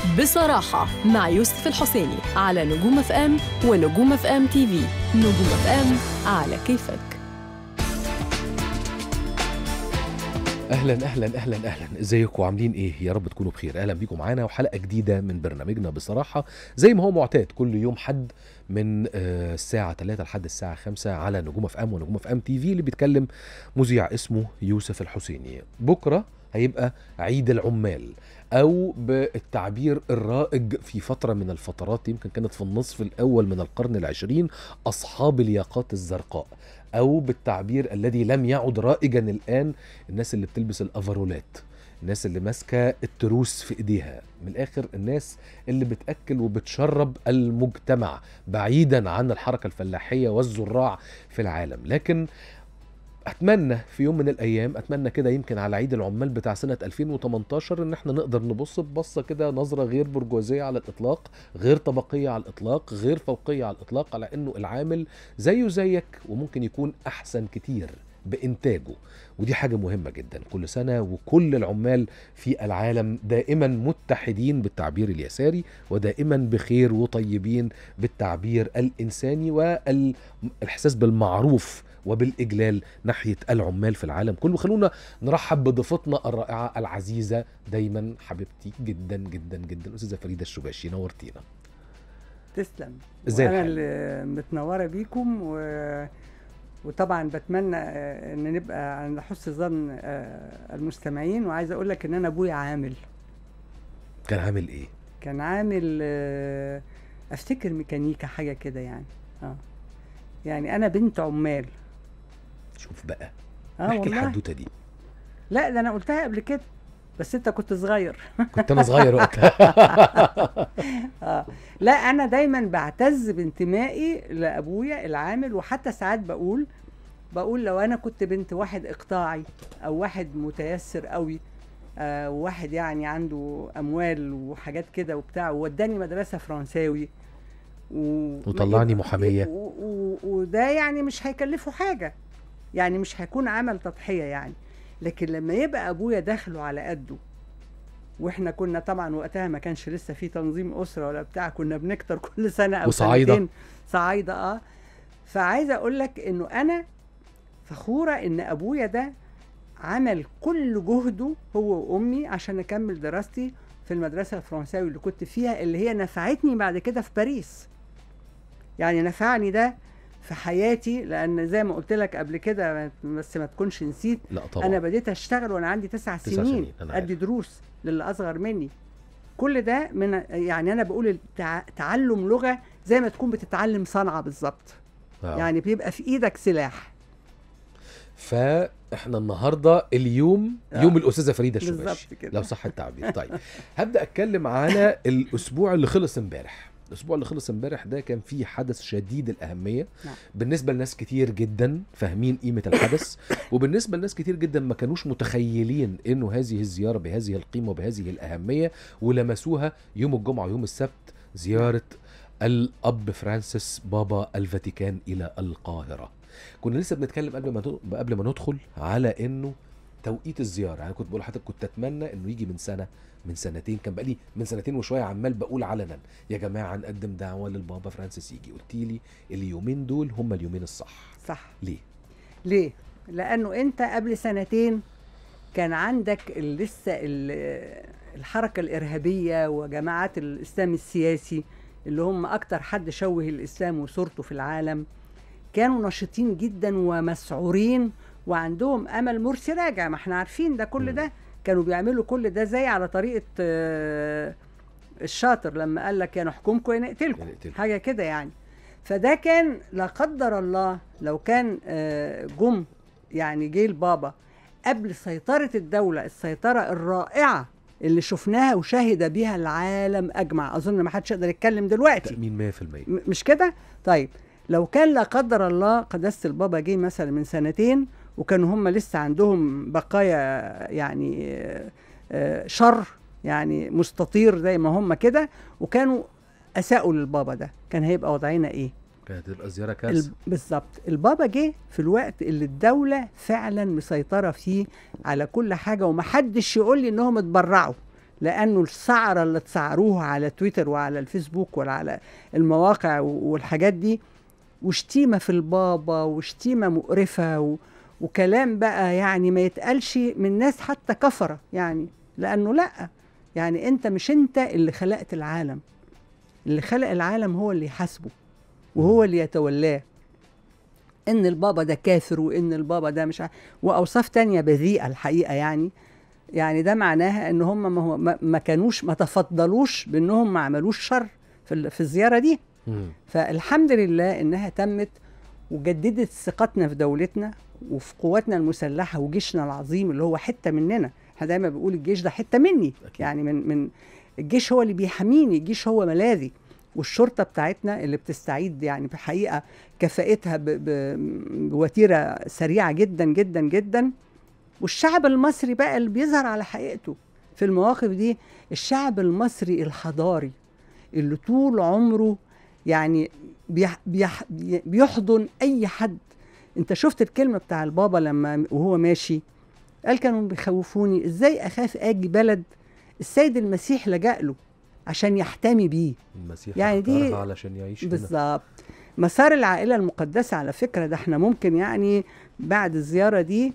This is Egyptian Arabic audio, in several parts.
بصراحة مع يوسف الحسيني على نجوم اف ام ونجوم اف ام تي في نجوم اف ام على كيفك اهلا اهلا اهلا اهلا ازيكم عاملين ايه يا رب تكونوا بخير اهلا بيكم معانا وحلقه جديده من برنامجنا بصراحه زي ما هو معتاد كل يوم حد من آه، الساعه 3 لحد الساعه 5 على نجوم اف ام ونجوم اف ام تي في اللي بيتكلم مذيع اسمه يوسف الحسيني بكره هيبقى عيد العمال او بالتعبير الرائج في فتره من الفترات يمكن كانت في النصف الاول من القرن العشرين اصحاب الياقات الزرقاء او بالتعبير الذي لم يعد رائجا الان الناس اللي بتلبس الافرولات الناس اللي ماسكه التروس في ايديها من الاخر الناس اللي بتاكل وبتشرب المجتمع بعيدا عن الحركه الفلاحيه والزراع في العالم لكن اتمنى في يوم من الايام اتمنى كده يمكن على عيد العمال بتاع سنه 2018 ان احنا نقدر نبص ببصه كده نظره غير برجوازيه على الاطلاق غير طبقيه على الاطلاق غير فوقيه على الاطلاق على انه العامل زيه زيك وممكن يكون احسن كتير بانتاجه ودي حاجه مهمه جدا كل سنه وكل العمال في العالم دائما متحدين بالتعبير اليساري ودائما بخير وطيبين بالتعبير الانساني والاحساس بالمعروف وبالاجلال ناحيه العمال في العالم كله خلونا نرحب بضيفتنا الرائعه العزيزه دايما حبيبتي جدا جدا جدا استاذه فريده الشباشي نورتينا تسلم ازاي انا الحال؟ اللي متنوره بيكم و... وطبعا بتمنى آه، ان نبقى عند حسن ظن آه، المستمعين وعايزه اقول لك ان انا ابويا عامل كان عامل ايه كان عامل آه، افتكر ميكانيكا حاجه كده يعني اه يعني انا بنت عمال شوف بقى اه احكي والله الحدوته دي لا ده انا قلتها قبل كده بس انت كنت صغير كنت انا صغير وقتها اه لا انا دايما بعتز بانتمائي لابويا العامل وحتى ساعات بقول بقول لو انا كنت بنت واحد اقطاعي او واحد متيسر قوي آه واحد يعني عنده اموال وحاجات كده وبتاع ووداني مدرسه فرنساوي و... وطلعني محامية. و... و... وده يعني مش هيكلفه حاجه يعني مش هيكون عمل تضحيه يعني لكن لما يبقى ابويا دخله على قده واحنا كنا طبعا وقتها ما كانش لسه في تنظيم اسره ولا بتاع كنا بنكتر كل سنه او وصعايدة. سنتين صعايده اه فعايزه اقول لك انه انا فخوره ان ابويا ده عمل كل جهده هو وامي عشان اكمل دراستي في المدرسه الفرنساوي اللي كنت فيها اللي هي نفعتني بعد كده في باريس يعني نفعني ده في حياتي لان زي ما قلت لك قبل كده بس ما تكونش نسيت لا طبعا انا بديت اشتغل وانا عندي تسع تسع سنين, سنين، أنا عارف. ادي دروس للي اصغر مني كل ده من يعني انا بقول التع... تعلم لغه زي ما تكون بتتعلم صنعه بالظبط آه. يعني بيبقى في ايدك سلاح فاحنا النهارده اليوم آه. يوم الاستاذه فريده الشباشي بالظبط كده لو صح التعبير طيب هبدا اتكلم على الاسبوع اللي خلص امبارح الاسبوع اللي خلص امبارح ده كان فيه حدث شديد الاهميه نعم. بالنسبه لناس كتير جدا فاهمين قيمه الحدث وبالنسبه لناس كتير جدا ما كانوش متخيلين انه هذه الزياره بهذه القيمه وبهذه الاهميه ولمسوها يوم الجمعه ويوم السبت زياره الاب فرانسيس بابا الفاتيكان الى القاهره كنا لسه بنتكلم قبل ما ندخل- قبل ما ندخل على انه توقيت الزياره يعني كنت بقول لحضرتك كنت اتمنى انه يجي من سنه من سنتين كان بقالي من سنتين وشويه عمال بقول علنا يا جماعه نقدم دعوه للبابا فرانسيس يجي قلت لي اليومين دول هم اليومين الصح صح ليه ليه لانه انت قبل سنتين كان عندك ال- لسه ال- الحركه الارهابيه وجماعات الاسلام السياسي اللي هم اكتر حد شوه الاسلام وصورته في العالم كانوا نشيطين جدا ومسعورين وعندهم امل مرسي راجع ما احنا عارفين ده كل مم. ده كانوا بيعملوا كل ده زي على طريقه آه، الشاطر لما قال لك يا نحكمكم يا نقتلكم يا نقتلكم. حاجه كده يعني فده كان لا قدر الله لو كان آه، جم يعني جه البابا قبل سيطره الدوله السيطره الرائعه اللي شفناها وشهد بها العالم اجمع اظن ما حدش يقدر يتكلم دلوقتي تامين 100% م- مش كده طيب لو كان لا قدر الله قداسه البابا جه مثلا من سنتين وكانوا هم لسه عندهم بقايا يعني آه، آه، شر يعني مستطير زي ما هم كده وكانوا اساءوا للبابا ده كان هيبقى وضعنا ايه كانت هتبقى زياره كارثه ال- بالظبط البابا جه في الوقت اللي الدولة فعلا مسيطرة فيه على كل حاجة ومحدش يقول لي انهم اتبرعوا لانه السعره اللي تسعروها على تويتر وعلى الفيسبوك ولا على المواقع و- والحاجات دي وشتيمه في البابا وشتيمه مقرفه و... وكلام بقى يعني ما يتقالش من ناس حتى كفره يعني لانه لا يعني انت مش انت اللي خلقت العالم اللي خلق العالم هو اللي يحاسبه وهو اللي يتولاه ان البابا ده كافر وان البابا ده مش ع... واوصاف تانية بذيئه الحقيقه يعني يعني ده معناها ان هم ما, هو ما, ما كانوش ما تفضلوش بانهم ما عملوش شر في, ال- في الزياره دي مم. فالحمد لله انها تمت وجددت ثقتنا في دولتنا وفي قواتنا المسلحه وجيشنا العظيم اللي هو حته مننا احنا دايما بنقول الجيش ده حته مني أكيد. يعني من من الجيش هو اللي بيحميني الجيش هو ملاذي والشرطه بتاعتنا اللي بتستعيد يعني بحقيقه كفاءتها ب- ب- بوتيره سريعه جدا جدا جدا والشعب المصري بقى اللي بيظهر على حقيقته في المواقف دي الشعب المصري الحضاري اللي طول عمره يعني بيح بيح بيحضن اي حد انت شفت الكلمه بتاع البابا لما وهو ماشي قال كانوا بيخوفوني ازاي اخاف اجي بلد السيد المسيح لجأ له عشان يحتمي بيه المسيح يعني دي- اختارها علشان يعيش هنا بالظبط مسار العائلة المقدسة على فكرة ده احنا ممكن يعني بعد الزيارة دي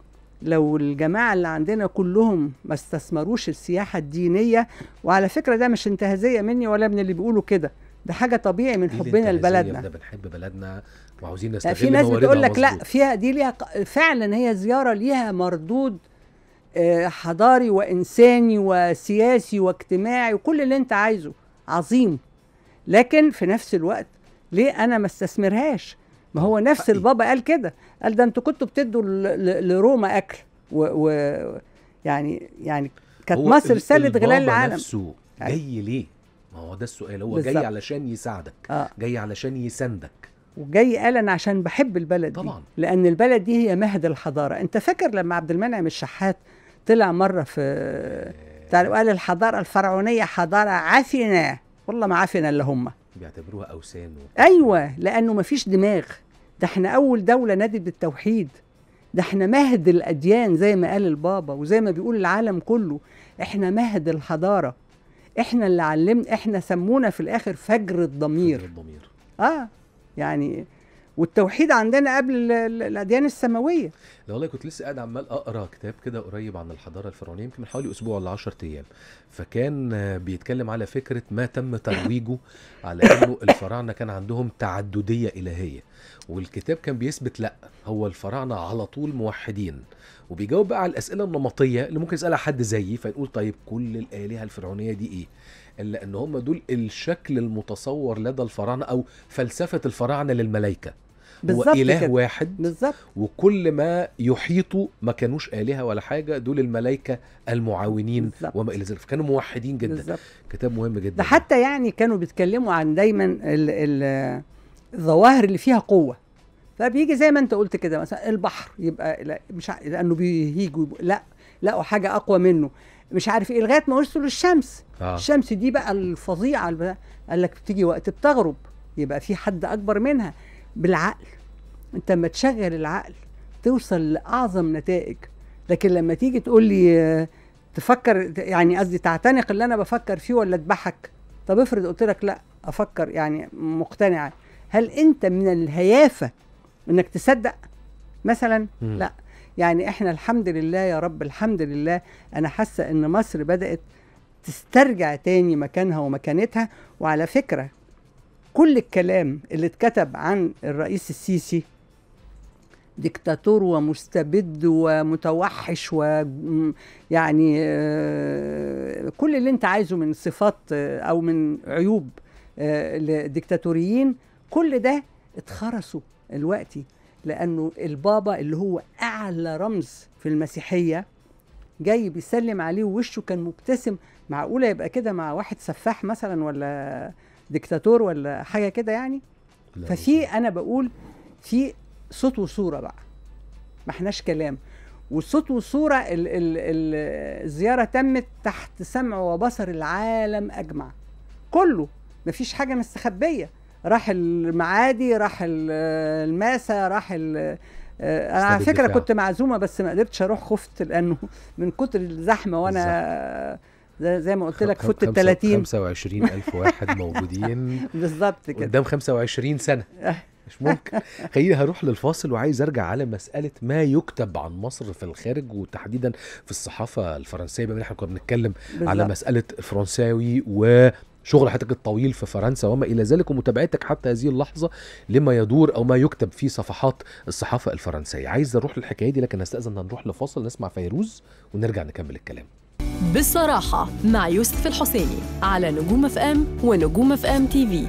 لو الجماعة اللي عندنا كلهم ما استثمروش السياحة الدينية وعلى فكرة ده مش انتهازية مني ولا من اللي بيقولوا كده ده حاجة طبيعي من دي حبنا الانتهازية، لبلدنا ده بنحب بلدنا وعاوزين لا، نستغل في ناس مواردها بتقول لك لا مظبوط. فيها دي ليها ق- فعلا هي زياره ليها مردود آه، حضاري وانساني وسياسي واجتماعي وكل اللي انت عايزه عظيم لكن في نفس الوقت ليه انا ما استثمرهاش ما هو نفس حقي. البابا قال كده قال ده انتوا كنتوا بتدوا ل- ل- لروما اكل و, و يعني يعني كانت هو مصر ال- سلة غلال البابا العالم نفسه جاي ليه؟ ما هو ده السؤال هو بالظبط. جاي علشان يساعدك اه جاي علشان يساندك وجاي قال انا عشان بحب البلد دي طبعا. لان البلد دي هي مهد الحضاره انت فاكر لما عبد المنعم الشحات طلع مره في بتاع قال الحضاره الفرعونيه حضاره عفنه والله ما عفنه الا هم بيعتبروها اوثان و... ايوه لانه ما فيش دماغ ده احنا اول دوله نادت بالتوحيد ده احنا مهد الاديان زي ما قال البابا وزي ما بيقول العالم كله احنا مهد الحضاره احنا اللي علمنا احنا سمونا في الاخر فجر الضمير فجر الضمير اه يعني والتوحيد عندنا قبل ال- ال- الاديان السماويه لا والله كنت لسه قاعد عمال اقرا كتاب كده قريب عن الحضاره الفرعونيه يمكن من حوالي اسبوع ولا 10 ايام فكان آه، بيتكلم على فكره ما تم ترويجه على انه الفراعنه كان عندهم تعدديه الهيه والكتاب كان بيثبت لا هو الفراعنه على طول موحدين وبيجاوب بقى على الاسئله النمطيه اللي ممكن يسالها حد زيي فنقول طيب كل الالهه الفرعونيه دي ايه الا ان هم دول الشكل المتصور لدى الفراعنه او فلسفه الفراعنه للملائكه هو بالظبط اله كده واحد بالظبط وكل ما يحيطوا ما كانوش آلهة ولا حاجة دول الملائكة المعاونين بالظبط. وما إلى ذلك فكانوا موحدين جدا بالظبط كتاب مهم جدا ده حتى يعني كانوا بيتكلموا عن دايما ال ال الظواهر اللي فيها قوه فبيجي زي ما انت قلت كده مثلا البحر يبقى لا مش ع- لانه بيهيجوا يبقوا- لا لقوا حاجه اقوى منه مش عارف ايه لغايه ما وصلوا للشمس آه. الشمس دي بقى الفظيعه الب- قال لك بتيجي وقت بتغرب يبقى في حد اكبر منها بالعقل انت لما تشغل العقل توصل لاعظم نتائج لكن لما تيجي تقول لي آه، تفكر يعني قصدي تعتنق اللي انا بفكر فيه ولا اذبحك طب افرض قلت لك لا افكر يعني مقتنعه هل انت من الهيافه انك تصدق مثلا مم. لا يعني احنا الحمد لله يا رب الحمد لله انا حاسه ان مصر بدات تسترجع تاني مكانها ومكانتها وعلى فكره كل الكلام اللي اتكتب عن الرئيس السيسي ديكتاتور ومستبد ومتوحش ويعني كل اللي انت عايزه من صفات آه، او من عيوب آه، لديكتاتوريين كل ده اتخرسوا دلوقتي لانه البابا اللي هو اعلى رمز في المسيحيه جاي بيسلم عليه ووشه كان مبتسم معقوله يبقى كده مع واحد سفاح مثلا ولا ديكتاتور ولا حاجه كده يعني لا ففي انا بقول في صوت وصوره بقى ما احناش كلام والصوت والصوره ال ال ال الزياره تمت تحت سمع وبصر العالم اجمع كله مفيش حاجه مستخبيه راح المعادي راح ال- الماسة راح ال- آه، انا على استاد فكره الدفاع. كنت معزومه بس ما قدرتش اروح خفت لانه من كتر الزحمه وانا زي, زي ما قلت لك خم- فوت ال خمسة- 30 25 ألف واحد موجودين بالظبط كده قدام 25 سنة آه. مش ممكن خليني هروح للفاصل وعايز ارجع على مسألة ما يكتب عن مصر في الخارج وتحديدا في الصحافة الفرنسية بما ان احنا كنا بنتكلم على بالظبط. مسألة الفرنساوي وشغل حضرتك الطويل في فرنسا وما الى ذلك ومتابعتك حتى هذه اللحظة لما يدور او ما يكتب في صفحات الصحافة الفرنسية عايز اروح للحكاية دي لكن استأذن ان نروح لفاصل نسمع فيروز ونرجع نكمل الكلام بالصراحة مع يوسف الحسيني على نجوم اف ام ونجوم اف ام تي في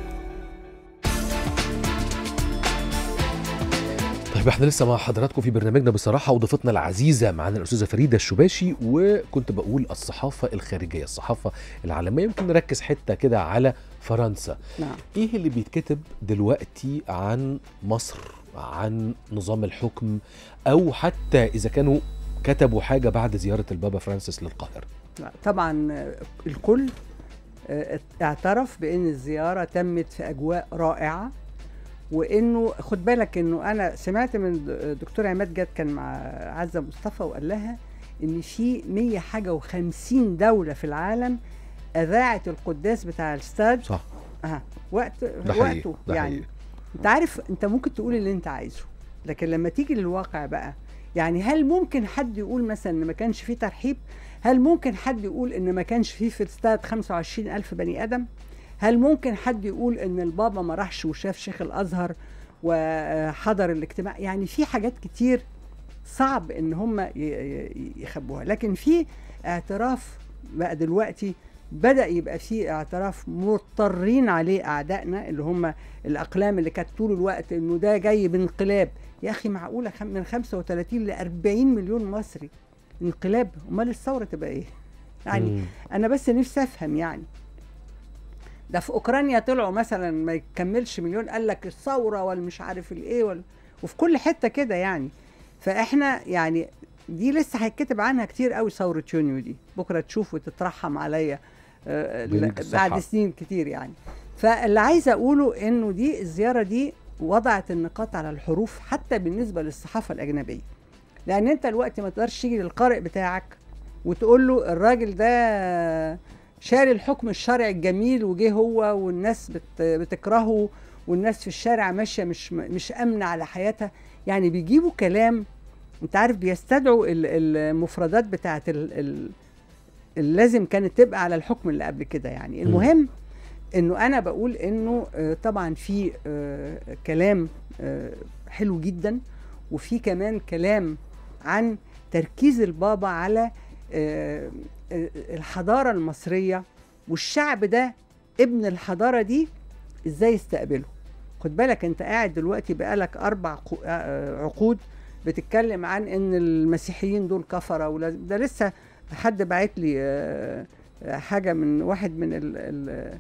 طيب احنا لسه مع حضراتكم في برنامجنا بصراحه وضيفتنا العزيزه معانا الاستاذه فريده الشباشي وكنت بقول الصحافه الخارجيه الصحافه العالميه يمكن نركز حته كده على فرنسا نعم ايه اللي بيتكتب دلوقتي عن مصر عن نظام الحكم او حتى اذا كانوا كتبوا حاجه بعد زياره البابا فرانسيس للقاهره لا، طبعا آه، الكل آه، اعترف بان الزياره تمت في اجواء رائعه وانه خد بالك انه انا سمعت من د- دكتور عماد جاد كان مع عزه مصطفى وقال لها ان في 100 حاجه و50 دوله في العالم اذاعت القداس بتاع الاستاد صح اه وقت ده حقيقي وقته ده يعني حقيقي انت عارف انت ممكن تقول اللي انت عايزه لكن لما تيجي للواقع بقى يعني هل ممكن حد يقول مثلا ان ما كانش فيه ترحيب هل ممكن حد يقول ان ما كانش فيه في الاستاد 25 الف بني ادم هل ممكن حد يقول ان البابا ما راحش وشاف شيخ الازهر وحضر الاجتماع يعني في حاجات كتير صعب ان هم ي- ي- يخبوها لكن في اعتراف بقى دلوقتي بدا يبقى في اعتراف مضطرين عليه اعدائنا اللي هم الاقلام اللي كانت طول الوقت انه ده جاي بانقلاب يا اخي معقوله خم- من 35 ل 40 مليون مصري انقلاب امال الثوره تبقى ايه يعني مم. انا بس نفسي افهم يعني ده في اوكرانيا طلعوا مثلا ما يكملش مليون قال لك الثوره والمش عارف الايه وال... وفي كل حته كده يعني فاحنا يعني دي لسه هيتكتب عنها كتير قوي ثوره يونيو دي بكره تشوف وتترحم عليا آه، بيديك الصحة. بعد سنين كتير يعني فاللي عايزه اقوله انه دي الزياره دي وضعت النقاط على الحروف حتى بالنسبه للصحافه الاجنبيه لان انت الوقت ما تقدرش تيجي للقارئ بتاعك وتقول له الراجل ده شال الحكم الشرعي الجميل وجه هو والناس بت بتكرهه والناس في الشارع ماشيه مش مش امنه على حياتها يعني بيجيبوا كلام انت عارف بيستدعوا ال- المفردات بتاعت ال- ال- اللي لازم كانت تبقى على الحكم اللي قبل كده يعني المهم انه انا بقول انه آه، طبعا في آه، كلام آه، حلو جدا وفي كمان كلام عن تركيز البابا على آه، آه، الحضاره المصريه والشعب ده ابن الحضاره دي ازاي يستقبله خد بالك انت قاعد دلوقتي بقالك اربع قو- آه، عقود بتتكلم عن ان المسيحيين دول كفره ولا ده لسه حد بعت لي آه، آه، حاجه من واحد من ال ال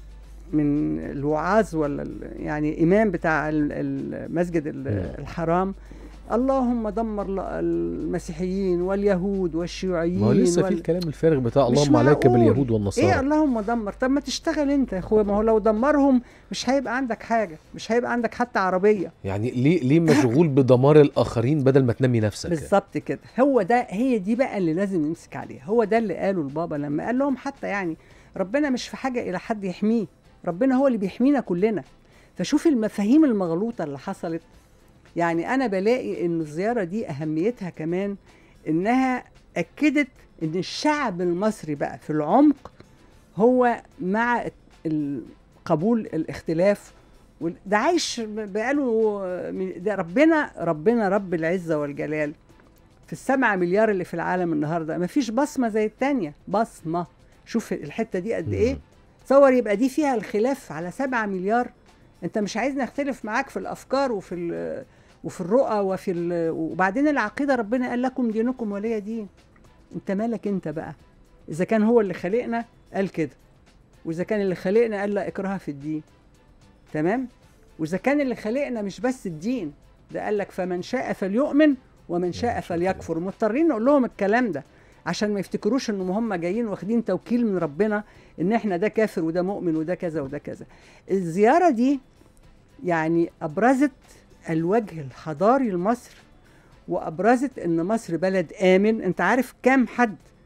من الوعاظ ولا ال- يعني امام بتاع ال- المسجد ال- مم. الحرام اللهم دمر ل- المسيحيين واليهود والشيوعيين ما هو لسه في وال... الكلام الفارغ بتاع مش اللهم عليك معقول. باليهود ايه والنصارى اللهم دمر طب ما تشتغل انت يا اخويا ما هو لو دمرهم مش هيبقى عندك حاجه مش هيبقى عندك حتى عربيه يعني ليه ليه مشغول بدمار الاخرين بدل ما تنمي نفسك بالظبط كده هو ده هي دي بقى اللي لازم نمسك عليها هو ده اللي قاله البابا لما قال لهم حتى يعني ربنا مش في حاجه الى حد يحميه ربنا هو اللي بيحمينا كلنا فشوف المفاهيم المغلوطه اللي حصلت يعني انا بلاقي ان الزياره دي اهميتها كمان انها اكدت ان الشعب المصري بقى في العمق هو مع ال- قبول الاختلاف وال- ده عايش بقاله من- ده ربنا ربنا رب العزه والجلال في السبعة مليار اللي في العالم النهارده مفيش بصمه زي التانية بصمه شوف الحته دي قد ايه مم. تصور يبقى دي فيها الخلاف على سبعة مليار انت مش عايزني اختلف معاك في الافكار وفي ال- وفي الرؤى وفي ال- وبعدين العقيده ربنا قال لكم دينكم ولي دين انت مالك انت بقى اذا كان هو اللي خلقنا قال كده واذا كان اللي خلقنا قال لا اكراه في الدين تمام واذا كان اللي خلقنا مش بس الدين ده قال لك فمن شاء فليؤمن ومن شاء فليكفر مضطرين نقول لهم الكلام ده عشان ما يفتكروش ان هم جايين واخدين توكيل من ربنا ان احنا ده كافر وده مؤمن وده كذا وده كذا الزياره دي يعني ابرزت الوجه الحضاري لمصر وابرزت ان مصر بلد امن انت عارف كام حد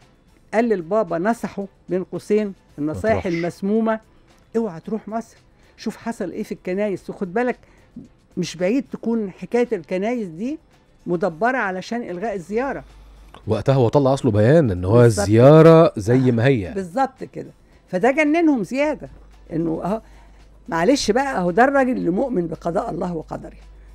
قال للبابا نصحه بين قوسين النصايح تروحش. المسمومه اوعى تروح مصر شوف حصل ايه في الكنايس وخد بالك مش بعيد تكون حكايه الكنايس دي مدبره علشان الغاء الزياره وقتها هو طلع اصله بيان ان هو بالظبط. الزياره زي ما هي بالظبط كده فده جننهم زياده انه اهو معلش بقى اهو ده الراجل اللي مؤمن بقضاء الله وقدره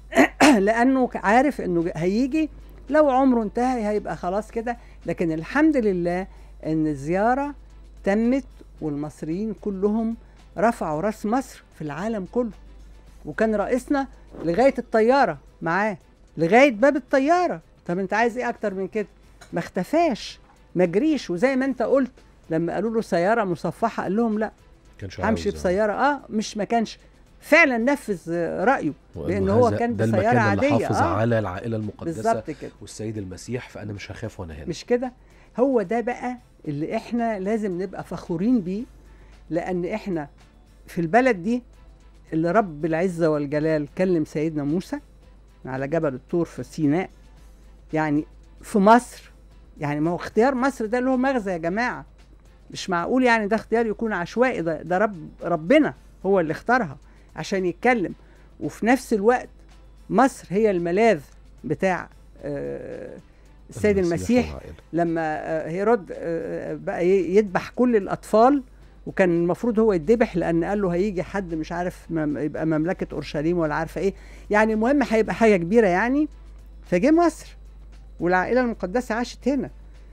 لانه عارف انه هيجي لو عمره انتهى هيبقى خلاص كده لكن الحمد لله ان الزياره تمت والمصريين كلهم رفعوا راس مصر في العالم كله وكان رئيسنا لغايه الطياره معاه لغايه باب الطياره طب انت عايز ايه اكتر من كده ما اختفاش ما جريش وزي ما انت قلت لما قالوا له سياره مصفحه قال لهم لا كانش همشي عاوز- بسياره اه مش ما كانش فعلا نفذ آه، رايه وإنه لان هو هذا- كان ده بسياره المكان اللي عاديه حافظ اه على العائله المقدسه بالظبط كده والسيد المسيح فانا مش هخاف وانا هنا مش كده هو ده بقى اللي احنا لازم نبقى فخورين بيه لان احنا في البلد دي اللي رب العزة والجلال كلم سيدنا موسى على جبل الطور في سيناء يعني في مصر يعني ما هو اختيار مصر ده له مغزى يا جماعة مش معقول يعني ده اختيار يكون عشوائي ده, ده رب ربنا هو اللي اختارها عشان يتكلم وفي نفس الوقت مصر هي الملاذ بتاع آه، السيد المسيح والعائلة. لما آه، هيرود آه، بقى ي- يذبح كل الاطفال وكان المفروض هو يتذبح لان قال له هيجي حد مش عارف مم- يبقى مملكه اورشليم ولا عارفه ايه يعني المهم هيبقى حاجه كبيره يعني فجه مصر والعائله المقدسه عاشت هنا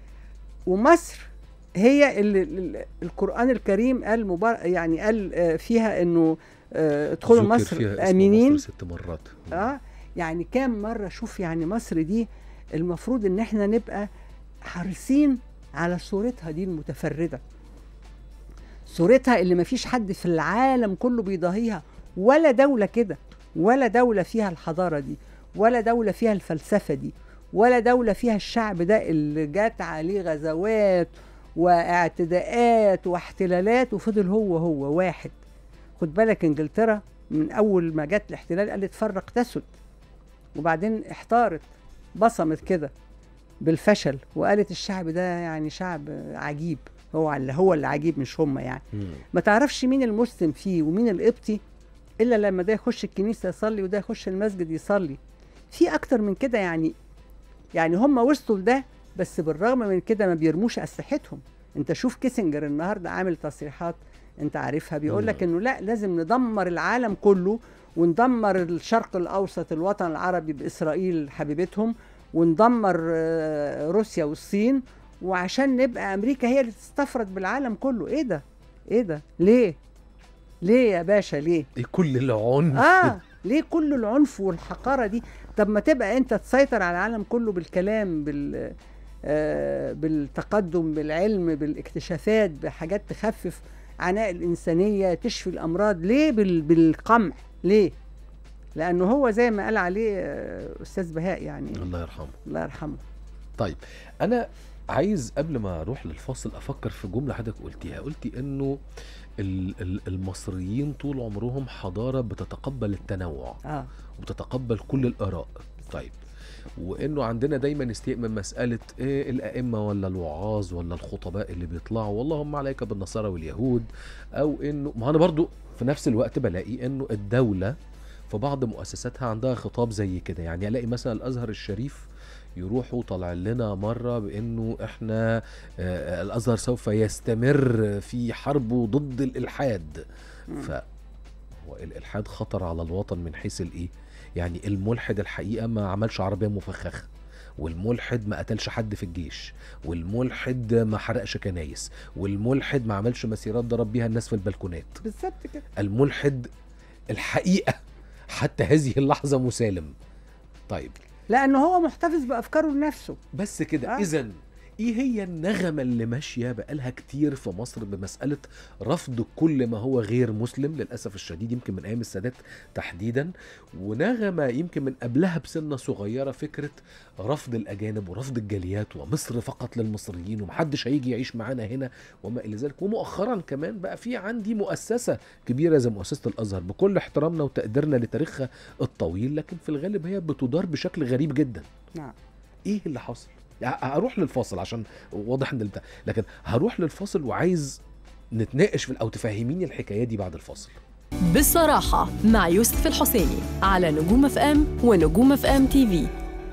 ومصر هي اللي اللي القران الكريم قال مبار يعني قال آه، فيها انه آه، ادخلوا ذكر مصر فيها اسم امنين مصر ست مرات اه يعني كام مره شوف يعني مصر دي المفروض ان احنا نبقى حريصين على صورتها دي المتفرده صورتها اللي مفيش حد في العالم كله بيضاهيها ولا دوله كده ولا دوله فيها الحضاره دي ولا دوله فيها الفلسفه دي ولا دوله فيها الشعب ده اللي جات عليه غزوات واعتداءات واحتلالات وفضل هو هو واحد خد بالك انجلترا من اول ما جت الاحتلال قالت فرق تسد وبعدين احتارت بصمت كده بالفشل وقالت الشعب ده يعني شعب عجيب هو اللي هو اللي عجيب مش هم يعني مم. ما تعرفش مين المسلم فيه ومين القبطي الا لما ده يخش الكنيسه يصلي وده يخش المسجد يصلي في اكتر من كده يعني يعني هم وصلوا لده بس بالرغم من كده ما بيرموش اسلحتهم انت شوف كيسنجر النهارده عامل تصريحات انت عارفها بيقول لك مم. انه لا لازم ندمر العالم كله وندمر الشرق الاوسط الوطن العربي باسرائيل حبيبتهم وندمر آه، روسيا والصين وعشان نبقى امريكا هي اللي تستفرد بالعالم كله ايه ده ايه ده ليه ليه يا باشا ليه ايه كل العنف اه ليه كل العنف والحقاره دي طب ما تبقى انت تسيطر على العالم كله بالكلام بال آه بالتقدم بالعلم بالاكتشافات بحاجات تخفف عناء الانسانيه تشفي الامراض ليه بال بالقمع ليه لانه هو زي ما قال عليه آه، استاذ بهاء يعني الله يرحمه الله يرحمه طيب انا عايز قبل ما اروح للفاصل افكر في جمله حضرتك قلتيها قلتي انه ال- ال- المصريين طول عمرهم حضاره بتتقبل التنوع اه وبتتقبل كل الاراء طيب وانه عندنا دايما استياء من مساله إيه الائمه ولا الوعاظ ولا الخطباء اللي بيطلعوا واللهم عليك بالنصارى واليهود او انه ما انا برضو في نفس الوقت بلاقي انه الدوله في بعض مؤسساتها عندها خطاب زي كده يعني الاقي مثلا الازهر الشريف يروحوا طالع لنا مره بانه احنا آه، الازهر سوف يستمر في حربه ضد الالحاد مم. ف هو الالحاد خطر على الوطن من حيث الايه يعني الملحد الحقيقه ما عملش عربيه مفخخه والملحد ما قتلش حد في الجيش والملحد ما حرقش كنايس والملحد ما عملش مسيرات ضرب بيها الناس في البلكونات بالظبط كده الملحد الحقيقه حتى هذه اللحظه مسالم طيب لانه هو محتفظ بافكاره لنفسه بس كده آه. آه. اذا ايه هي النغمه اللي ماشيه بقالها كتير في مصر بمساله رفض كل ما هو غير مسلم للاسف الشديد يمكن من ايام السادات تحديدا ونغمه يمكن من قبلها بسنه صغيره فكره رفض الاجانب ورفض الجاليات ومصر فقط للمصريين ومحدش هيجي يعيش معانا هنا وما الى ذلك ومؤخرا كمان بقى في عندي مؤسسه كبيره زي مؤسسه الازهر بكل احترامنا وتقديرنا لتاريخها الطويل لكن في الغالب هي بتدار بشكل غريب جدا نعم ايه اللي حصل يعني هروح للفاصل عشان واضح ان البتاع لكن هروح للفاصل وعايز نتناقش في او تفهميني الحكايه دي بعد الفاصل بالصراحة مع يوسف الحسيني على نجوم اف ام ونجوم اف ام تي في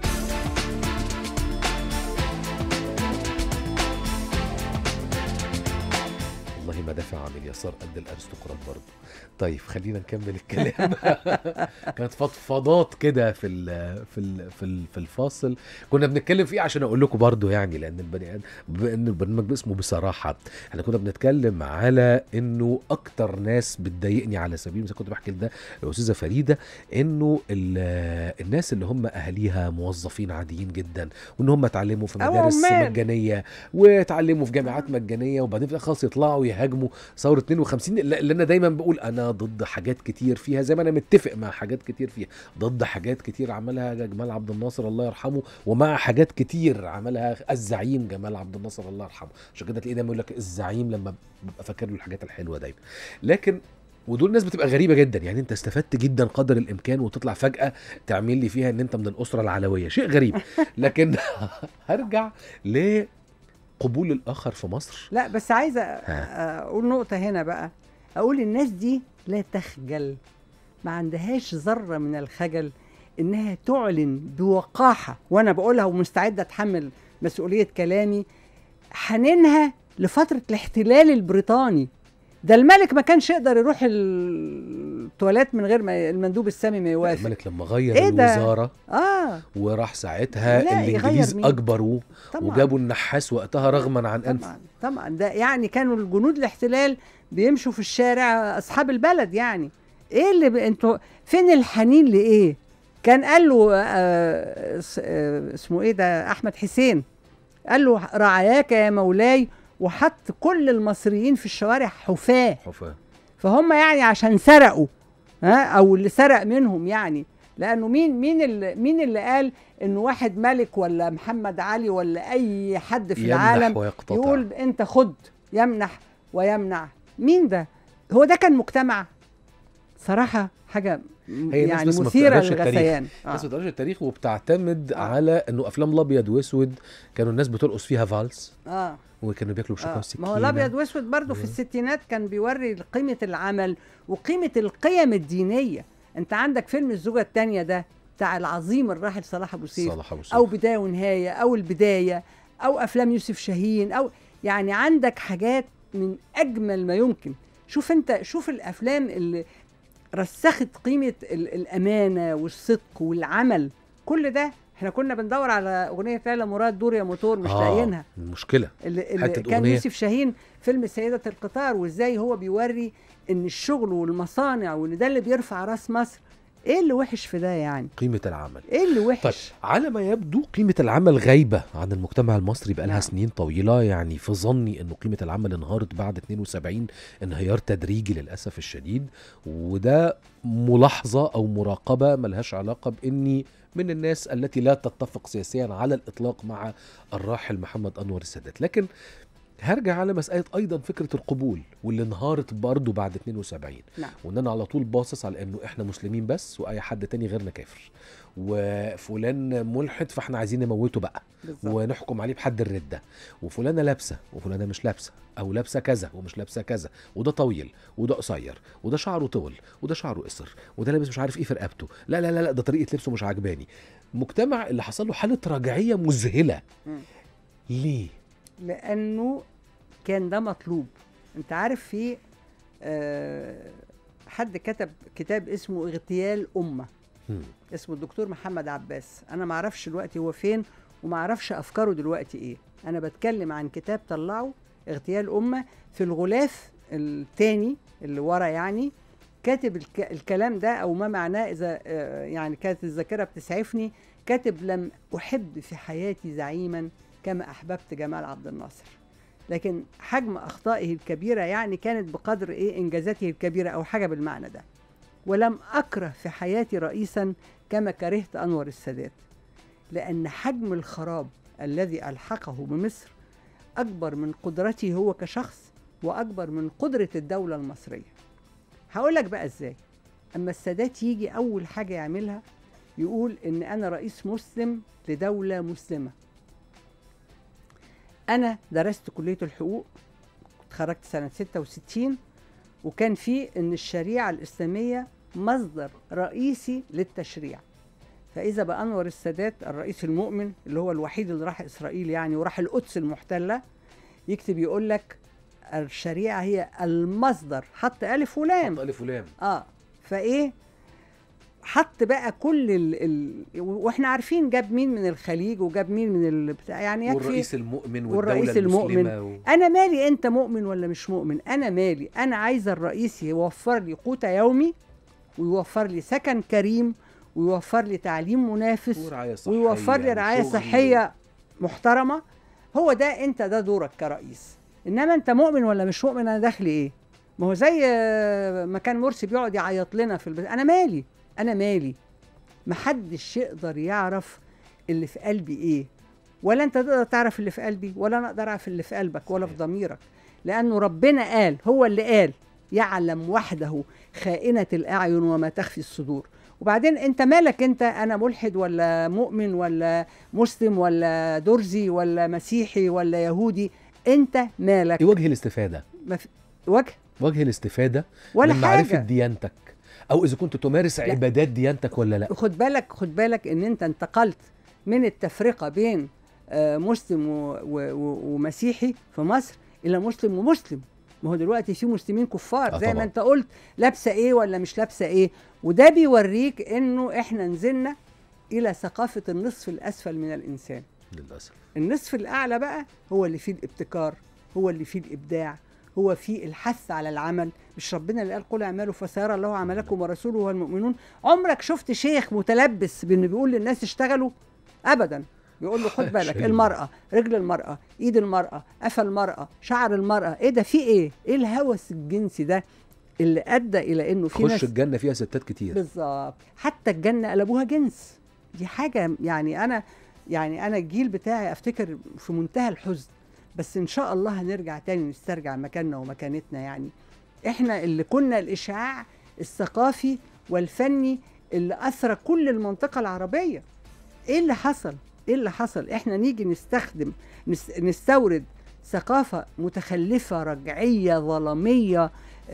والله مدافع عن اليسار قد الارستقراط برضه طيب خلينا نكمل الكلام كانت فضفاضات كده في ال في ال في ال في الفاصل كنا بنتكلم فيه عشان اقول لكم برضه يعني لان البني ادم بما ان البرنامج اسمه بصراحه احنا كنا بنتكلم على انه اكتر ناس بتضايقني على سبيل المثال كنت بحكي لده الاستاذه فريده انه ال- الناس اللي هم اهاليها موظفين عاديين جدا وان هم اتعلموا في أو مدارس عمال. مجانيه واتعلموا في جامعات مجانيه وبعدين في الاخر خلاص يطلعوا يهاجموا ثوره 52 اللي اللي انا دايما بقول انا ضد حاجات كتير فيها زي ما انا متفق مع حاجات كتير فيها ضد حاجات كتير عملها جمال عبد الناصر الله يرحمه ومع حاجات كتير عملها الزعيم جمال عبد الناصر الله يرحمه عشان كده تلاقيه دايما يقول لك الزعيم لما ببقى فاكر له الحاجات الحلوه دايما لكن ودول ناس بتبقى غريبه جدا يعني انت استفدت جدا قدر الامكان وتطلع فجاه تعمل لي فيها ان انت من الاسره العلويه شيء غريب لكن هرجع لقبول الاخر في مصر لا بس عايزه ها. اقول نقطه هنا بقى اقول الناس دي لا تخجل ما عندهاش ذره من الخجل انها تعلن بوقاحه وانا بقولها ومستعده اتحمل مسؤوليه كلامي حنينها لفتره الاحتلال البريطاني ده الملك ما كانش يقدر يروح التواليت من غير ما المندوب السامي ما يوافق الملك لما غير إيه ده؟ الوزاره اه وراح ساعتها لا، يغير الانجليز مين؟ اجبروه طبعا وجابوا النحاس وقتها رغما عن انف طبعا طبعا ده يعني كانوا الجنود الاحتلال بيمشوا في الشارع اصحاب البلد يعني ايه اللي ب... انتوا فين الحنين لايه كان قال له آه س- آه اسمه ايه ده احمد حسين قال له رعاياك يا مولاي وحط كل المصريين في الشوارع حفاه حفاه فهم يعني عشان سرقوا ها او اللي سرق منهم يعني لانه مين مين اللي مين اللي قال انه واحد ملك ولا محمد علي ولا اي حد في يمنح العالم ويقتطع يقول انت خد يمنح ويمنع مين ده هو ده كان مجتمع صراحه حاجه م- هي ناس يعني بس ما مثيره بتقراش التاريخ. للغثيان الناس آه. بتقراش التاريخ وبتعتمد آه. على انه افلام الابيض واسود كانوا الناس بترقص فيها فالس اه وكانوا بياكلوا بشوكه آه. وسكينه ما هو الابيض واسود برضه في مم. الستينات كان بيوري قيمه العمل وقيمه القيم الدينيه انت عندك فيلم الزوجه الثانيه ده بتاع العظيم الراحل صلاح ابو سيف صلاح ابو سيف او بدايه ونهايه او البدايه او افلام يوسف شاهين او يعني عندك حاجات من اجمل ما يمكن شوف انت شوف الافلام اللي رسخت قيمه ال- الامانه والصدق والعمل كل ده احنا كنا بندور على اغنيه ليلى مراد دور يا موتور مش آه، لاقيينها المشكله اللي, اللي حتة كان أغنية. يوسف شاهين فيلم سيدة القطار وازاي هو بيوري ان الشغل والمصانع وان ده اللي بيرفع راس مصر ايه اللي وحش في ده يعني قيمه العمل ايه اللي طيب وحش على ما يبدو قيمة العمل غايبة عن المجتمع المصري بقالها نعم. سنين طويلة يعني في ظني انه قيمة العمل انهارت بعد 72 انهيار تدريجي للأسف الشديد وده ملاحظة او مراقبة ملهاش علاقة باني من الناس التي لا تتفق سياسيا على الاطلاق مع الراحل محمد انور السادات لكن هرجع على مسألة أيضا فكرة القبول واللي انهارت برضه بعد 72 نعم. وإن أنا على طول باصص على إنه إحنا مسلمين بس وأي حد تاني غيرنا كافر وفلان ملحد فإحنا عايزين نموته بقى بالظبط ونحكم عليه بحد الردة وفلانة لابسة وفلانة مش لابسة أو لابسة كذا ومش لابسة كذا وده طويل وده قصير وده شعره طول وده شعره قصر وده لابس مش عارف إيه في رقبته لا لا لا لا ده طريقة لبسه مش عجباني مجتمع اللي حصل له حالة رجعية مذهلة مم. ليه؟ لانه كان ده مطلوب انت عارف في آه، حد كتب كتاب اسمه اغتيال امه مم. اسمه الدكتور محمد عباس انا ما اعرفش دلوقتي هو فين وما اعرفش افكاره دلوقتي ايه انا بتكلم عن كتاب طلعه اغتيال امه في الغلاف الثاني اللي ورا يعني كاتب الك... الكلام ده او ما معناه اذا آه، يعني كانت الذاكره بتسعفني كاتب لم احب في حياتي زعيما كما احببت جمال عبد الناصر لكن حجم اخطائه الكبيره يعني كانت بقدر ايه انجازاته الكبيره او حاجه بالمعنى ده ولم اكره في حياتي رئيسا كما كرهت انور السادات لان حجم الخراب الذي الحقه بمصر اكبر من قدرته هو كشخص واكبر من قدره الدوله المصريه هقول لك بقى ازاي اما السادات يجي اول حاجه يعملها يقول ان انا رئيس مسلم لدوله مسلمه انا درست كليه الحقوق اتخرجت سنه 66 وكان في ان الشريعه الاسلاميه مصدر رئيسي للتشريع فاذا بانور السادات الرئيس المؤمن اللي هو الوحيد اللي راح اسرائيل يعني وراح القدس المحتله يكتب يقول لك الشريعه هي المصدر حط الف ولام حط الف ولام اه فايه حط بقى كل ال... ال... واحنا عارفين جاب مين من الخليج وجاب مين من البتاع يعني يكفي والرئيس المؤمن والرئيس والدولة المؤمن. المسلمة و... انا مالي انت مؤمن ولا مش مؤمن انا مالي انا عايزه الرئيس يوفر لي قوت يومي ويوفر لي سكن كريم ويوفر لي تعليم منافس ورعاية صحية ويوفر لي رعايه وشغل صحيه محترمه هو ده انت ده دورك كرئيس انما انت مؤمن ولا مش مؤمن انا داخلي ايه ما هو زي آه، ما كان مرسي بيقعد يعيط لنا في البيت انا مالي انا مالي محدش يقدر يعرف اللي في قلبي ايه ولا انت تقدر تعرف اللي في قلبي ولا انا اقدر اعرف اللي في قلبك ولا في صحيح. ضميرك لانه ربنا قال هو اللي قال يعلم وحده خائنة الأعين وما تخفي الصدور وبعدين انت مالك انت انا ملحد ولا مؤمن ولا مسلم ولا درزي ولا مسيحي ولا يهودي انت مالك ايه وجه الاستفادة؟ ما في وجه وجه الاستفادة ولا من معرفة حاجة ديانتك او اذا كنت تمارس لا. عبادات ديانتك ولا لا خد بالك خد بالك ان انت انتقلت من التفرقه بين آه، مسلم و- و- و- ومسيحي في مصر الى مسلم ومسلم ما هو دلوقتي في مسلمين كفار آه زي ما طبعاً. انت قلت لابسه ايه ولا مش لابسه ايه وده بيوريك انه احنا نزلنا الى ثقافه النصف الاسفل من الانسان للاسف النصف الاعلى بقى هو اللي فيه الابتكار هو اللي فيه الابداع هو فيه الحث على العمل مش ربنا اللي قال قل اعملوا فسيرى الله عملكم ورسوله والمؤمنون عمرك شفت شيخ متلبس بانه بيقول للناس اشتغلوا ابدا بيقول له خد بالك شيء. المراه رجل المراه ايد المراه قفا المراه شعر المراه ايه ده في ايه ايه الهوس الجنسي ده اللي ادى الى انه في تخش ناس الجنة فيها ستات كتير بالظبط حتى الجنه قلبوها جنس دي حاجه يعني انا يعني انا الجيل بتاعي افتكر في منتهى الحزن بس ان شاء الله هنرجع تاني نسترجع مكاننا ومكانتنا يعني احنا اللي كنا الاشعاع الثقافي والفني اللي اثرى كل المنطقه العربيه ايه اللي حصل ايه اللي حصل احنا نيجي نستخدم نس نستورد ثقافه متخلفه رجعيه ظلاميه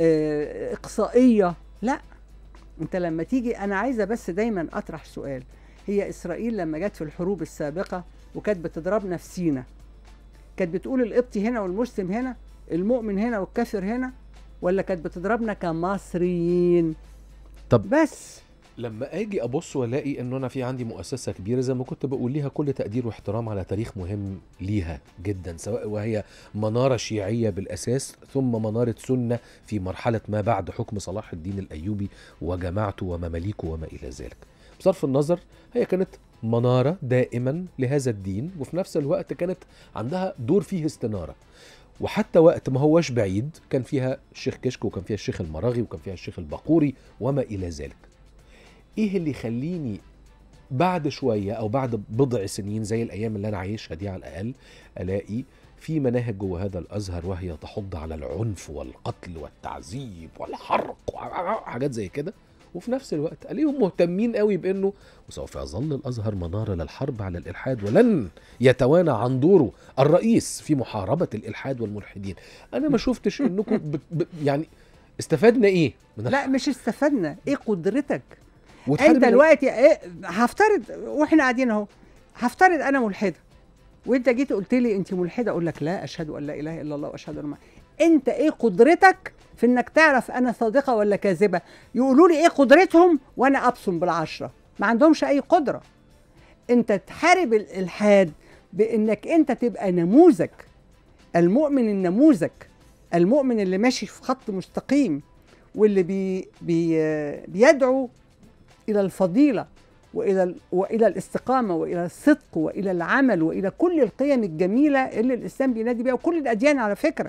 آه، اقصائيه لا انت لما تيجي انا عايزه بس دايما اطرح سؤال هي اسرائيل لما جت في الحروب السابقه وكانت بتضربنا في سينا كانت بتقول القبطي هنا والمسلم هنا المؤمن هنا والكافر هنا ولا كانت بتضربنا كمصريين طب بس لما اجي ابص والاقي ان انا في عندي مؤسسه كبيره زي ما كنت بقول ليها كل تقدير واحترام على تاريخ مهم ليها جدا سواء وهي مناره شيعيه بالاساس ثم مناره سنه في مرحله ما بعد حكم صلاح الدين الايوبي وجماعته ومماليكه وما الى ذلك. بصرف النظر هي كانت مناره دائما لهذا الدين وفي نفس الوقت كانت عندها دور فيه استناره. وحتى وقت ما هوش بعيد كان فيها الشيخ كشك وكان فيها الشيخ المراغي وكان فيها الشيخ البقوري وما الى ذلك. ايه اللي يخليني بعد شويه او بعد بضع سنين زي الايام اللي انا عايشها دي على الاقل الاقي في مناهج جوه هذا الازهر وهي تحض على العنف والقتل والتعذيب والحرق وحاجات زي كده وفي نفس الوقت الاقيهم مهتمين قوي بانه وسوف يظل الازهر مناره للحرب على الالحاد ولن يتوانى عن دوره الرئيس في محاربه الالحاد والملحدين انا ما شفتش انكم بت ب يعني استفدنا ايه من لا مش استفدنا ايه قدرتك وتحارب انت ال- دلوقتي ايه هفترض واحنا قاعدين اهو هفترض انا ملحده وانت جيت قلت لي انت ملحده اقول لك لا اشهد ان لا اله الا الله واشهد ان محمد انت ايه قدرتك في انك تعرف انا صادقه ولا كاذبه يقولوا لي ايه قدرتهم وانا ابصم بالعشره ما عندهمش اي قدره انت تحارب الالحاد بانك انت تبقى نموذج المؤمن النموذج المؤمن اللي ماشي في خط مستقيم واللي بي بي بيدعو الى الفضيله والى ال- والى الاستقامه والى الصدق والى العمل والى كل القيم الجميله اللي الاسلام بينادي بيها وكل الاديان على فكره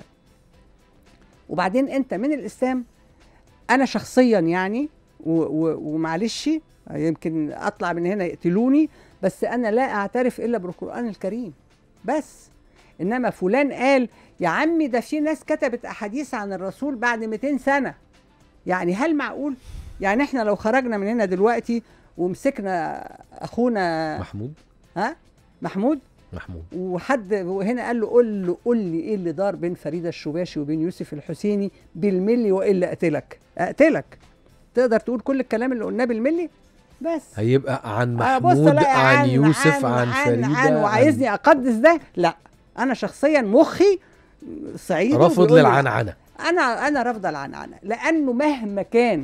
وبعدين انت من الاسلام انا شخصيا يعني و- و- ومعلش يمكن اطلع من هنا يقتلوني بس انا لا اعترف الا بالقران الكريم بس انما فلان قال يا عمي ده في ناس كتبت احاديث عن الرسول بعد 200 سنه يعني هل معقول يعني احنا لو خرجنا من هنا دلوقتي ومسكنا اخونا محمود ها محمود محمود وحد وهنا قال له قول له قول لي ايه اللي دار بين فريده الشباشي وبين يوسف الحسيني بالملي والا اقتلك اقتلك تقدر تقول كل الكلام اللي قلناه بالملي بس هيبقى عن آه، بص محمود ألاقي عن, يوسف عن, عن, فريده عن وعايزني اقدس ده لا انا شخصيا مخي صعيدي رفض وبيقول لي للعنعنه انا انا رافضه العنعنه لانه مهما كان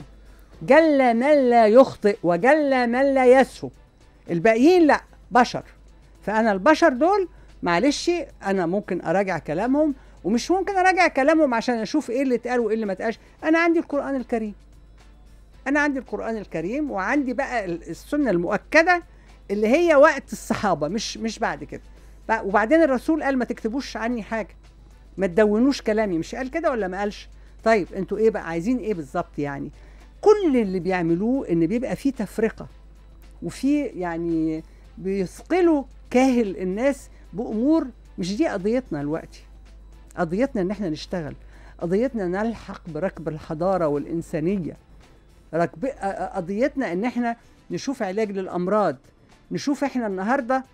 جل من لا يخطئ وجل من لا يسهو الباقيين لا بشر فانا البشر دول معلش انا ممكن اراجع كلامهم ومش ممكن اراجع كلامهم عشان اشوف ايه اللي اتقال وايه اللي ما اتقالش انا عندي القران الكريم انا عندي القران الكريم وعندي بقى ال- السنه المؤكده اللي هي وقت الصحابه مش مش بعد كده بقى- وبعدين الرسول قال ما تكتبوش عني حاجه ما تدونوش كلامي مش قال كده ولا ما قالش طيب انتوا ايه بقى عايزين ايه بالظبط يعني كل اللي بيعملوه ان بيبقى فيه تفرقه وفي يعني بيثقلوا كاهل الناس بامور مش دي قضيتنا دلوقتي قضيتنا ان احنا نشتغل قضيتنا نلحق بركب الحضاره والانسانيه ركب أ- أ- قضيتنا ان احنا نشوف علاج للامراض نشوف احنا النهارده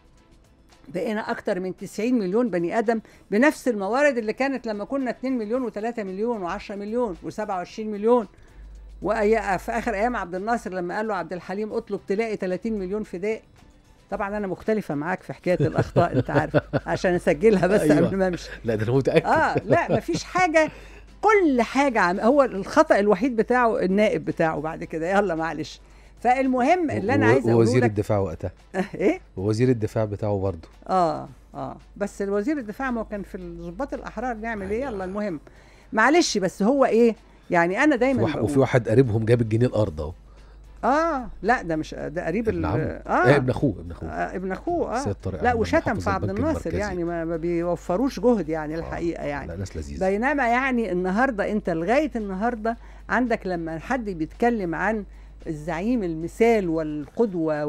بقينا اكتر من 90 مليون بني ادم بنفس الموارد اللي كانت لما كنا 2 مليون و3 مليون و10 مليون و27 مليون وأي في اخر ايام عبد الناصر لما قال له عبد الحليم اطلب تلاقي 30 مليون فداء طبعا انا مختلفه معاك في حكايه الاخطاء انت عارف عشان اسجلها بس أيوة. قبل ما امشي لا ده انا متاكد اه لا مفيش حاجه كل حاجه عم هو الخطا الوحيد بتاعه النائب بتاعه بعد كده يلا معلش فالمهم اللي انا و- عايزه اقوله ووزير لك الدفاع وقتها ايه ووزير الدفاع بتاعه برضه اه اه بس الوزير الدفاع ما هو كان في الضباط الاحرار نعمل ايه يلا المهم معلش بس هو ايه يعني انا دايما وح- بقول وفي واحد قريبهم جاب الجنيه الارض اهو اه لا ده مش ده قريب ابن ال- عمه اه إيه ابن اخوه ابن اخوه آه ابن اخوه اه سيد طارق لا أحمد وشتم محافظ في عبد البنك الناصر المركزي. يعني ما, ما بيوفروش جهد يعني الحقيقه يعني لا ناس لذيذه بينما يعني النهارده انت لغايه النهارده عندك لما حد بيتكلم عن الزعيم المثال والقدوه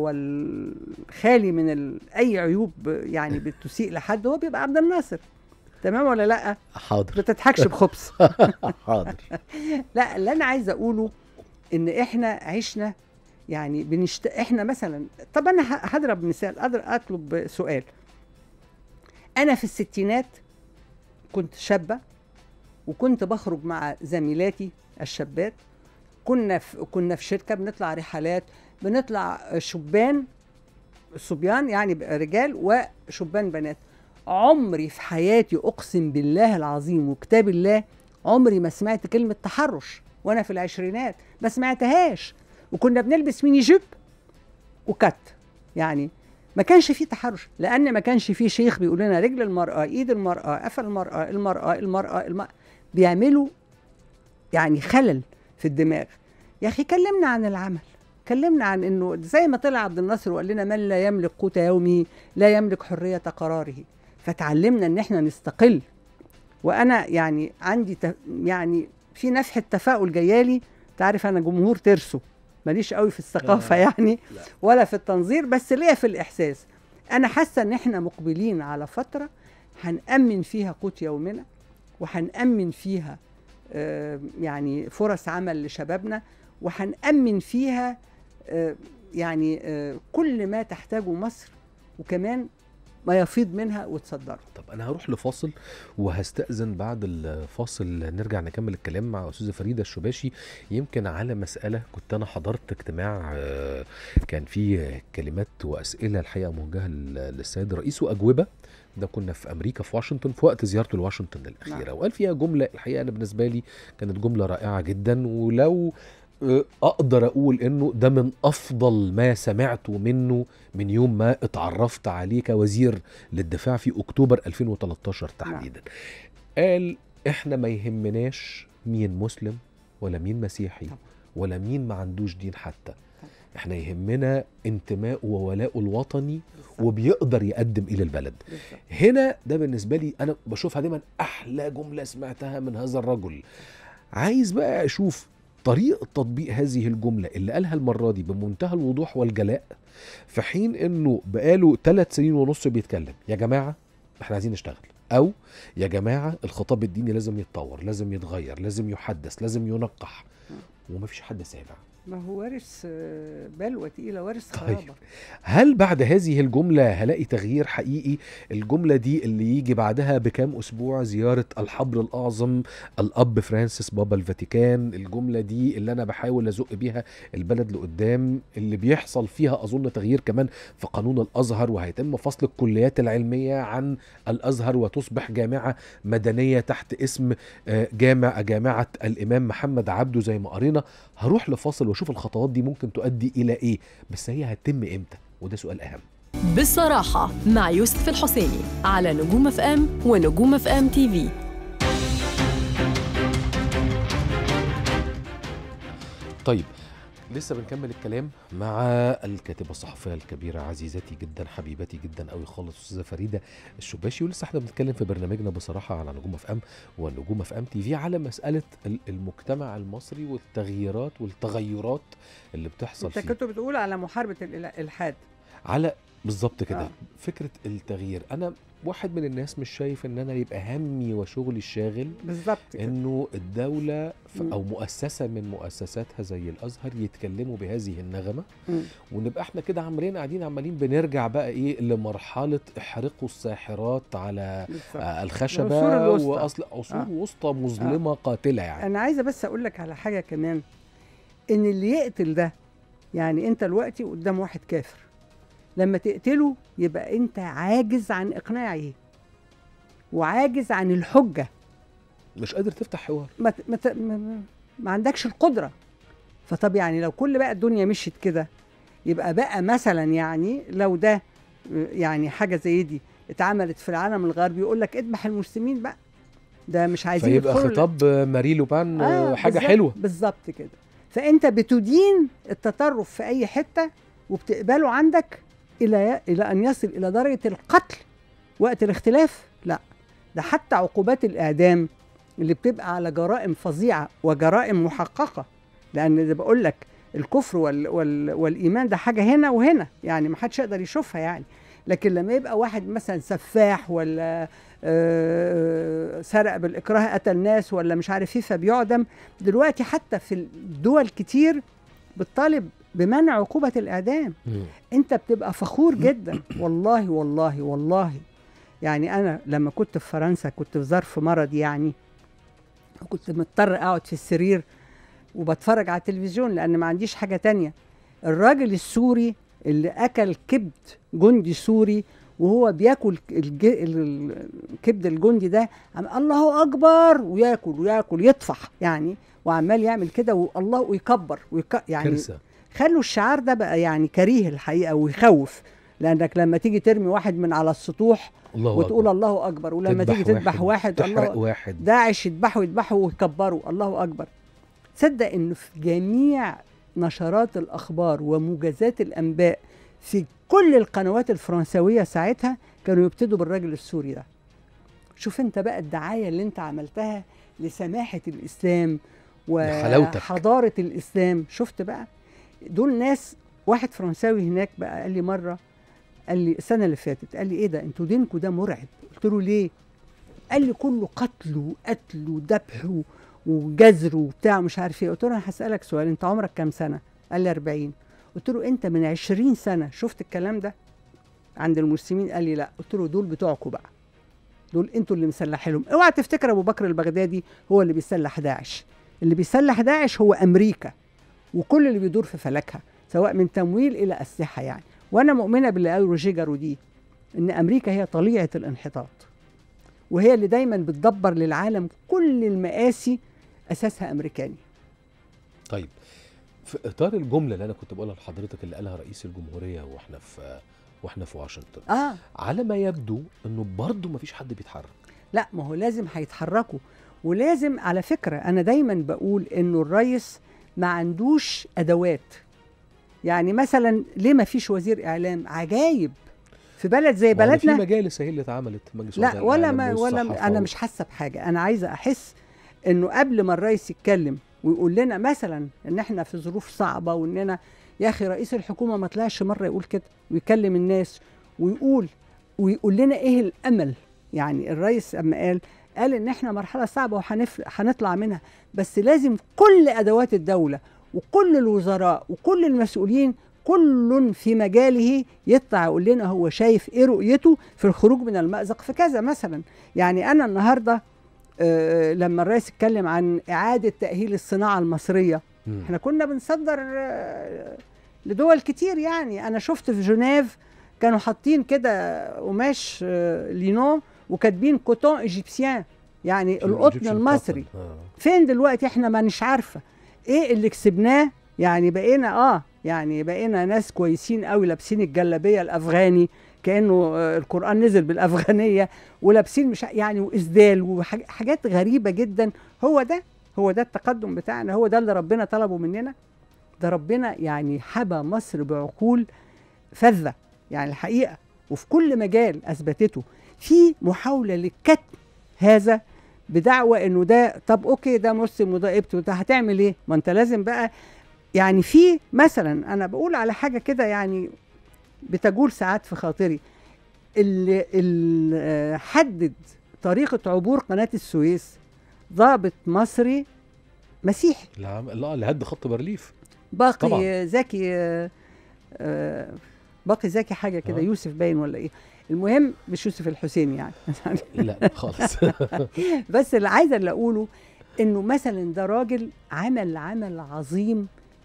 والخالي من ال... اي عيوب يعني بتسيء لحد هو بيبقى عبد الناصر تمام ولا لا حاضر بتضحكش بخبث حاضر لا اللي انا عايزه اقوله ان احنا عشنا يعني بنشت... احنا مثلا طب انا ه- هضرب مثال أضرب اطلب سؤال انا في الستينات كنت شابه وكنت بخرج مع زميلاتي الشابات كنا في كنا في شركه بنطلع رحلات بنطلع شبان صبيان يعني رجال وشبان بنات عمري في حياتي اقسم بالله العظيم وكتاب الله عمري ما سمعت كلمه تحرش وانا في العشرينات ما سمعتهاش وكنا بنلبس ميني جيب وكت يعني ما كانش فيه تحرش لان ما كانش فيه شيخ بيقول لنا رجل المراه ايد المراه قفل المراه المراه المراه, المرأة. بيعملوا يعني خلل في الدماغ يا اخي كلمنا عن العمل كلمنا عن انه زي ما طلع عبد الناصر وقال لنا من لا يملك قوت يومه لا يملك حريه قراره فتعلمنا ان احنا نستقل وانا يعني عندي ت... يعني في نفحه تفاؤل جيالي تعرف انا جمهور ترسو ماليش قوي في الثقافه آه. يعني لا. ولا في التنظير بس ليا في الاحساس انا حاسه ان احنا مقبلين على فتره هنأمن فيها قوت يومنا وهنأمن فيها آه، يعني فرص عمل لشبابنا وهنأمن فيها آه، يعني آه، كل ما تحتاجه مصر وكمان ما يفيض منها وتصدره طب انا هروح لفاصل وهستأذن بعد الفاصل نرجع نكمل الكلام مع استاذه فريده الشباشي يمكن على مساله كنت انا حضرت اجتماع آه، كان فيه كلمات واسئله الحقيقه موجهه لل- للسيد الرئيس واجوبه ده كنا في امريكا في واشنطن في وقت زيارته لواشنطن الاخيره نعم. وقال فيها جمله الحقيقه انا بالنسبه لي كانت جمله رائعه جدا ولو آه، اقدر اقول انه ده من افضل ما سمعته منه من يوم ما اتعرفت عليه كوزير للدفاع في اكتوبر 2013 تحديدا قال احنا ما يهمناش مين مسلم ولا مين مسيحي طبعا. ولا مين ما عندوش دين حتى احنا يهمنا انتمائه وولاؤه الوطني وبيقدر يقدم الى البلد بالظبط. هنا ده بالنسبه لي انا بشوفها دايما احلى جمله سمعتها من هذا الرجل عايز بقى اشوف طريقه تطبيق هذه الجمله اللي قالها المره دي بمنتهى الوضوح والجلاء في حين انه بقاله ثلاث سنين ونص بيتكلم يا جماعه احنا عايزين نشتغل او يا جماعه الخطاب الديني لازم يتطور لازم يتغير لازم يحدث لازم ينقح ومفيش حد سامع ما هو وارث آه، بلوى تقيله وارث طيب. خرابه هل بعد هذه الجملة هلاقي تغيير حقيقي الجملة دي اللي يجي بعدها بكام أسبوع زيارة الحبر الأعظم الأب فرانسيس بابا الفاتيكان الجملة دي اللي أنا بحاول أزق بيها البلد لقدام اللي بيحصل فيها أظن تغيير كمان في قانون الأزهر وهيتم فصل الكليات العلمية عن الأزهر وتصبح جامعة مدنية تحت اسم آه، جامع جامعة الإمام محمد عبده زي ما قرينا هروح لفاصل واشوف الخطوات دي ممكن تؤدي إلى إيه بس هي هتتم إمتى وده سؤال أهم بالصراحة مع يوسف الحسيني على نجوم اف ام ونجوم اف ام تي في طيب لسه بنكمل الكلام مع الكاتبة الصحفية الكبيرة عزيزتي جدا حبيبتي جدا قوي خالص أستاذة فريدة الشباشي ولسه احنا بنتكلم في برنامجنا بصراحة على نجوم اف ام ونجوم اف ام تي في على مسألة ال- المجتمع المصري والتغييرات والتغيرات اللي بتحصل انت فيه كنت بتقول على محاربه الإل- الالحاد على بالظبط كده آه. فكرة التغيير أنا واحد من الناس مش شايف ان انا يبقى همي وشغلي الشاغل بالظبط كده انه الدولة ف- مم. او مؤسسة من مؤسساتها زي الازهر يتكلموا بهذه النغمة مم. ونبقى احنا كده عمالين قاعدين عمالين بنرجع بقى ايه لمرحلة احرقوا الساحرات على بالظبط. آه، الخشبة العصور الوسطى. واصل عصور آه. وسطى مظلمة قاتلة يعني انا عايزه بس اقول لك على حاجه كمان ان اللي يقتل ده يعني انت دلوقتي قدام واحد كافر لما تقتله يبقى انت عاجز عن اقناعه وعاجز عن الحجه مش قادر تفتح حوار ما ت- ما, ت- ما, ما- ما عندكش القدره فطب يعني لو كل بقى الدنيا مشيت كده يبقى بقى مثلا يعني لو ده يعني حاجه زي دي اتعملت في العالم الغربي يقول لك اذبح المسلمين بقى ده مش عايزين فيبقى يدخلوا خطاب ماري لوبان آه حاجة بالظبط- حلوة بالظبط كده فانت بتدين التطرف في اي حته وبتقبله عندك الى الى ان يصل الى درجه القتل وقت الاختلاف لا ده حتى عقوبات الاعدام اللي بتبقى على جرائم فظيعه وجرائم محققه لان زي بقول لك الكفر وال وال والايمان ده حاجه هنا وهنا يعني ما حدش يقدر يشوفها يعني لكن لما يبقى واحد مثلا سفاح ولا آه، سرق بالاكراه قتل ناس ولا مش عارف ايه فبيعدم دلوقتي حتى في الدول كتير بتطالب بمنع عقوبه الاعدام مم. انت بتبقى فخور جدا والله والله والله يعني انا لما كنت في فرنسا كنت في ظرف مرض يعني وكنت مضطر اقعد في السرير وبتفرج على التلفزيون لان ما عنديش حاجه تانية الراجل السوري اللي اكل كبد جندي سوري وهو بياكل الج... ال- الكبد الجندي ده عم الله اكبر وياكل وياكل يطفح يعني وعمال يعمل كده والله ويكبر ويك... يعني كارثة خلوا الشعار ده بقى يعني كريه الحقيقه ويخوف لانك لما تيجي ترمي واحد من على السطوح الله وتقول أكبر. الله اكبر ولما تذبح تيجي تذبح واحد تحرق الله واحد داعش يذبحوا يذبحوا ويكبروا الله اكبر تصدق انه في جميع نشرات الاخبار وموجزات الانباء في كل القنوات الفرنسويه ساعتها كانوا يبتدوا بالراجل السوري ده شوف انت بقى الدعايه اللي انت عملتها لسماحه الاسلام لحلاوتك. وحضاره الاسلام شفت بقى دول ناس واحد فرنساوي هناك بقى قال لي مره قال لي السنه اللي فاتت قال لي ايه ده انتوا دينكوا ده مرعب قلت له ليه قال لي كله قتل وقتل وذبح و- وجزر وبتاع مش عارف ايه قلت له انا هسالك سؤال انت عمرك كام سنه قال لي 40 قلت له انت من 20 سنه شفت الكلام ده عند المسلمين قال لي لا قلت له دول بتوعكوا بقى دول انتوا اللي مسلحينهم اوعى تفتكر ابو بكر البغدادي هو اللي بيسلح داعش اللي بيسلح داعش هو امريكا وكل اللي بيدور في فلكها سواء من تمويل الى اسلحه يعني وانا مؤمنه باللي قاله روجيه جارودي ان امريكا هي طليعه الانحطاط وهي اللي دايما بتدبر للعالم كل المآسي اساسها امريكاني طيب في اطار الجمله اللي انا كنت بقولها لحضرتك اللي قالها رئيس الجمهوريه واحنا في واحنا في واشنطن اه على ما يبدو انه برضه ما فيش حد بيتحرك لا ما هو لازم هيتحركوا ولازم على فكره انا دايما بقول انه الرئيس ما عندوش ادوات يعني مثلا ليه ما فيش وزير اعلام عجايب في بلد زي ما هو بلدنا في مجالس هي اللي اتعملت مجلس لا وزراء ولا الإعلام ما ولا والصحافة انا و- مش حاسه بحاجه انا عايزه احس انه قبل ما الرئيس يتكلم ويقول لنا مثلا ان احنا في ظروف صعبه واننا يا اخي رئيس الحكومه ما طلعش مره يقول كده ويكلم الناس ويقول ويقول لنا ايه الامل يعني الرئيس اما قال قال ان احنا مرحله صعبه وهنطلع منها بس لازم كل ادوات الدوله وكل الوزراء وكل المسؤولين كل في مجاله يطلع يقول لنا هو شايف ايه رؤيته في الخروج من المأزق في كذا مثلا يعني انا النهارده آه، لما الرئيس اتكلم عن اعاده تاهيل الصناعه المصريه مم. احنا كنا بنصدر آه، لدول كتير يعني انا شفت في جنيف كانوا حاطين كده قماش آه، لينون وكاتبين كوتون ايجيبسيان يعني القطن Egyptian المصري cotton. آه. فين دلوقتي احنا ما نش عارفه ايه اللي كسبناه يعني بقينا اه يعني بقينا ناس كويسين قوي لابسين الجلابيه الافغاني كانه آه، القران نزل بالافغانيه ولابسين مش ع- يعني واسدال وحاجات غريبه جدا هو ده هو ده التقدم بتاعنا هو ده اللي ربنا طلبه مننا ده ربنا يعني حبى مصر بعقول فذه يعني الحقيقه وفي كل مجال اثبتته في محاوله لكتم هذا بدعوى انه ده طب اوكي ده مسلم وده قبط وده هتعمل ايه؟ ما انت لازم بقى يعني في مثلا انا بقول على حاجه كده يعني بتجول ساعات في خاطري اللي, اللي حدد طريقه عبور قناه السويس ضابط مصري مسيحي اللي عم- لا اللي هد خط بارليف باقي طبعاً. زكي آه، آه، باقي زكي حاجه كده آه. يوسف باين ولا ايه المهم مش يوسف الحسيني يعني لا خالص بس اللي عايزه اللي اقوله انه مثلا ده راجل عمل عمل عظيم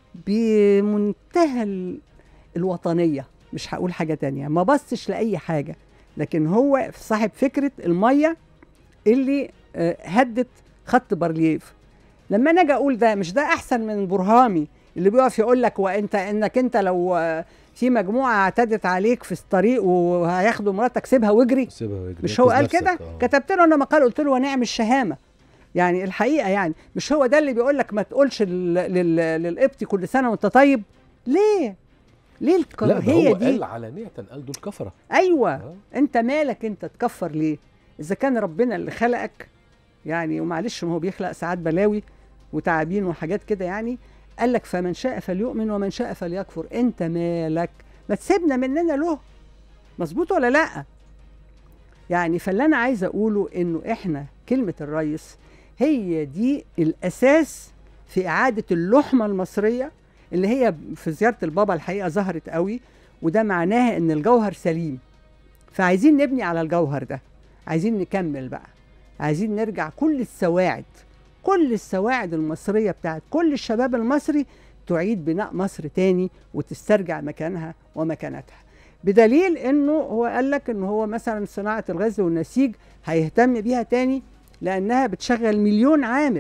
بمنتهى ال- الوطنيه مش هقول حاجه تانية ما بصش لاي حاجه لكن هو صاحب فكره الميه اللي آه، هدت خط بارليف لما انا اجي اقول ده مش ده احسن من برهامي اللي بيقف يقول لك وانت انك انت لو آه، في مجموعه اعتدت عليك في الطريق وهياخدوا مراتك سيبها واجري سيبها ويجري. مش هو انقذ قال نفسك. كده آه. كتبت له انا مقال قلت له ونعم الشهامه يعني الحقيقه يعني مش هو ده اللي بيقول لك ما تقولش لل- لل- للقبطي كل سنه وانت طيب ليه ليه لا ده الكراهيه هو دي قال علانية قال دول كفرة ايوه آه. انت مالك انت تكفر ليه اذا كان ربنا اللي خلقك يعني ومعلش ما هو بيخلق ساعات بلاوي وتعابين وحاجات كده يعني قال لك فمن شاء فليؤمن ومن شاء فليكفر انت مالك ما تسيبنا مننا له مظبوط ولا لا يعني فاللي انا عايزه اقوله انه احنا كلمه الريس هي دي الاساس في اعاده اللحمه المصريه اللي هي في زياره البابا الحقيقه ظهرت قوي وده معناها ان الجوهر سليم فعايزين نبني على الجوهر ده عايزين نكمل بقى عايزين نرجع كل السواعد كل السواعد المصرية بتاعت كل الشباب المصري تعيد بناء مصر تاني وتسترجع مكانها ومكانتها بدليل انه هو قال لك ان هو مثلا صناعة الغزل والنسيج هيهتم بيها تاني لانها بتشغل مليون عامل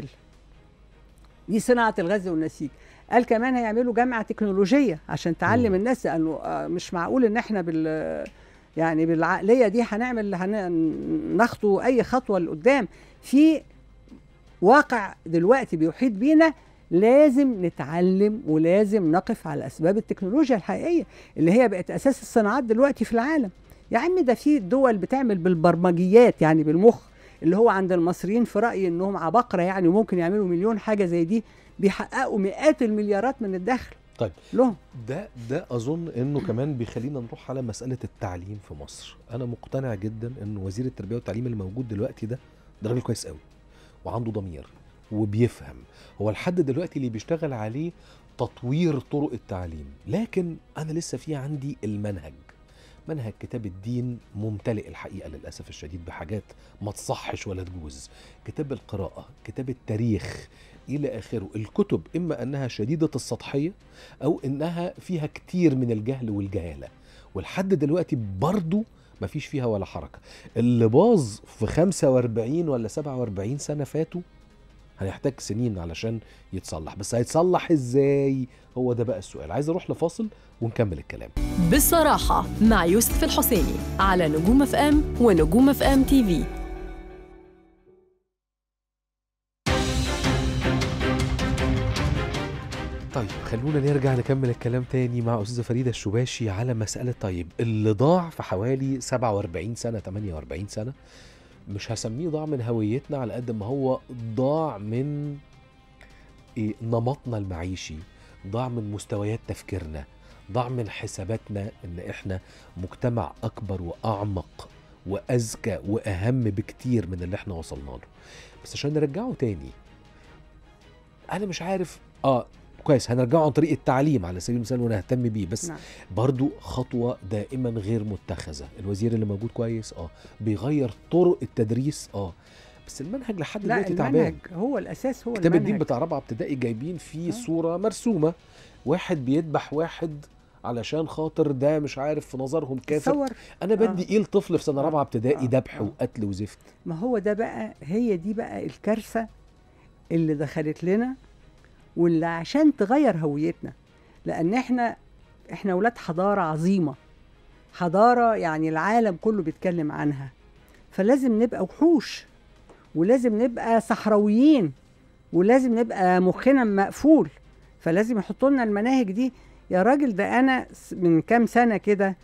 دي صناعة الغزل والنسيج قال كمان هيعملوا جامعة تكنولوجية عشان تعلم مم. الناس لانه آه، مش معقول ان احنا بال يعني بالعقلية دي هنعمل هن- نخطو اي خطوة لقدام في واقع دلوقتي بيحيط بينا لازم نتعلم ولازم نقف على اسباب التكنولوجيا الحقيقيه اللي هي بقت اساس الصناعات دلوقتي في العالم يا عم ده في دول بتعمل بالبرمجيات يعني بالمخ اللي هو عند المصريين في رايي انهم عباقره يعني وممكن يعملوا مليون حاجه زي دي بيحققوا مئات المليارات من الدخل طيب. لهم ده ده اظن انه كمان بيخلينا نروح على مساله التعليم في مصر انا مقتنع جدا ان وزير التربيه والتعليم اللي موجود دلوقتي ده ده راجل كويس قوي وعنده ضمير وبيفهم هو لحد دلوقتي اللي بيشتغل عليه تطوير طرق التعليم لكن انا لسه في عندي المنهج منهج كتاب الدين ممتلئ الحقيقه للاسف الشديد بحاجات ما تصحش ولا تجوز كتاب القراءه كتاب التاريخ الى اخره الكتب اما انها شديده السطحيه او انها فيها كتير من الجهل والجهاله ولحد دلوقتي برضو مفيش فيها ولا حركه اللي باظ في 45 ولا 47 سنه فاتوا هيحتاج سنين علشان يتصلح بس هيتصلح ازاي هو ده بقى السؤال عايز اروح لفاصل ونكمل الكلام بالصراحة مع يوسف الحسيني على نجوم اف ام ونجوم اف ام تي في طيب خلونا نرجع نكمل الكلام تاني مع أستاذة فريدة الشباشي على مسألة طيب اللي ضاع في حوالي 47 سنة 48 سنة مش هسميه ضاع من هويتنا على قد ما هو ضاع من إيه نمطنا المعيشي ضاع من مستويات تفكيرنا ضاع من حساباتنا ان احنا مجتمع اكبر واعمق واذكى واهم بكتير من اللي احنا وصلنا له بس عشان نرجعه تاني انا مش عارف اه كويس هنرجعه عن طريق التعليم على سبيل المثال ونهتم بيه بس نعم. برضو خطوة دائما غير متخذة الوزير اللي موجود كويس اه بيغير طرق التدريس اه بس المنهج لحد لا دلوقتي تعبان المنهج هو الاساس هو كتاب الدين المنهج بتاع رابعه ابتدائي جايبين فيه آه. صوره مرسومه واحد بيذبح واحد علشان خاطر ده مش عارف في نظرهم كافر تصور انا بدي ايه لطفل في سنه آه. رابعه ابتدائي آه. ذبح آه. وقتل وزفت ما هو ده بقى هي دي بقى الكارثه اللي دخلت لنا واللي عشان تغير هويتنا لان احنا احنا ولاد حضاره عظيمه حضاره يعني العالم كله بيتكلم عنها فلازم نبقى وحوش ولازم نبقى صحراويين ولازم نبقى مخنا مقفول فلازم يحطوا لنا المناهج دي يا راجل ده انا س- من كام سنه كده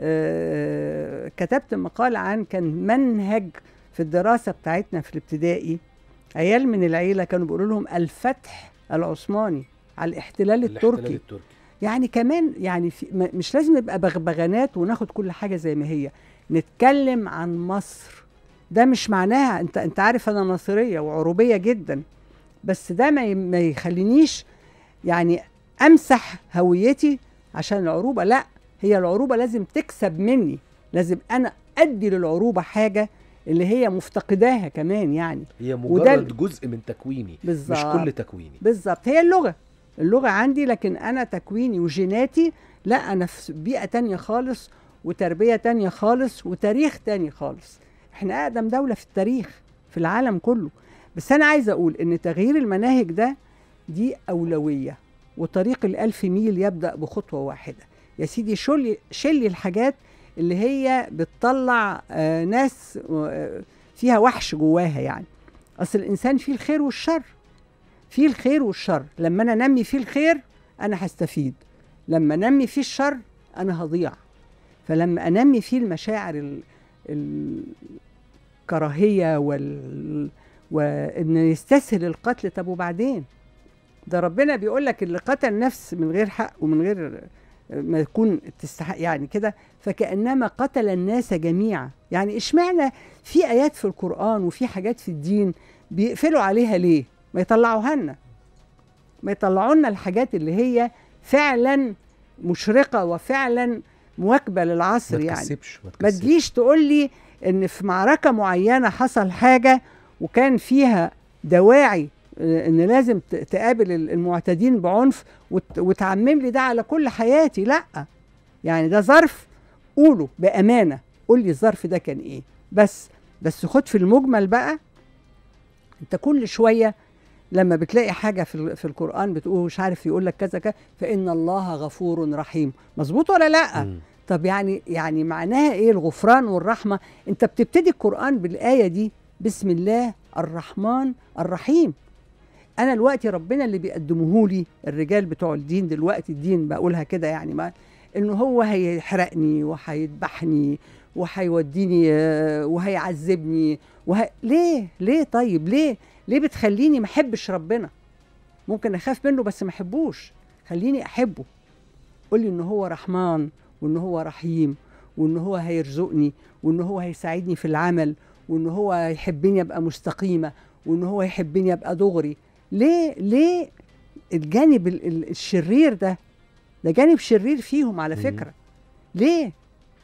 آه، كتبت مقال عن كان منهج في الدراسه بتاعتنا في الابتدائي عيال من العيله كانوا بيقولوا لهم الفتح العثماني على الاحتلال التركي التركي يعني كمان يعني في م- مش لازم نبقى بغبغانات وناخد كل حاجه زي ما هي نتكلم عن مصر ده مش معناها انت انت عارف انا ناصريه وعروبيه جدا بس ده ما ي- ما يخلينيش يعني امسح هويتي عشان العروبه لا هي العروبه لازم تكسب مني لازم انا ادي للعروبه حاجه اللي هي مفتقداها كمان يعني هي وده مجرد جزء من تكويني بالظبط مش كل تكويني بالظبط هي اللغه اللغه عندي لكن انا تكويني وجيناتي لا انا في بيئه تانية خالص وتربيه تانية خالص وتاريخ تاني خالص احنا اقدم دوله في التاريخ في العالم كله بس انا عايزه اقول ان تغيير المناهج ده دي اولويه وطريق الألف ميل يبدأ بخطوة واحدة يا سيدي شل شلي الحاجات اللي هي بتطلع آه ناس آه فيها وحش جواها يعني أصل الإنسان فيه الخير والشر فيه الخير والشر لما أنا نمي فيه الخير أنا هستفيد لما نمي فيه الشر أنا هضيع فلما أنمي فيه المشاعر ال... الكراهية وال... وإن يستسهل القتل طب وبعدين ده ربنا بيقول لك اللي قتل نفس من غير حق ومن غير ما يكون تستحق يعني كده فكأنما قتل الناس جميعا يعني اشمعنى في آيات في القرآن وفي حاجات في الدين بيقفلوا عليها ليه ما يطلعوها لنا ما يطلعوا لنا الحاجات اللي هي فعلا مشرقة وفعلا مواكبة للعصر ما يعني تكسبش ما ما تكسبش تجيش تقول لي ان في معركة معينة حصل حاجة وكان فيها دواعي آه، ان لازم ت- تقابل ال- المعتدين بعنف وت- وتعمم لي ده على كل حياتي لا يعني ده ظرف قوله بامانه قول لي الظرف ده كان ايه بس بس خد في المجمل بقى انت كل شويه لما بتلاقي حاجه في ال- في القران بتقول مش عارف يقول لك كذا كذا فان الله غفور رحيم مظبوط ولا لا مم. طب يعني يعني معناها ايه الغفران والرحمه انت بتبتدي القران بالايه دي بسم الله الرحمن الرحيم انا دلوقتي ربنا اللي بيقدمه لي الرجال بتوع الدين دلوقتي الدين بقولها كده يعني ما انه هو هيحرقني وهيذبحني وهيوديني آه، وهيعذبني وه... ليه ليه طيب ليه ليه بتخليني ما احبش ربنا ممكن اخاف منه بس ما احبوش خليني احبه قول لي ان هو رحمن وان هو رحيم وان هو هيرزقني وان هو هيساعدني في العمل وان هو يحبني ابقى مستقيمه وان هو يحبني ابقى دغري ليه ليه الجانب ال- ال- الشرير ده ده جانب شرير فيهم على مم. فكره ليه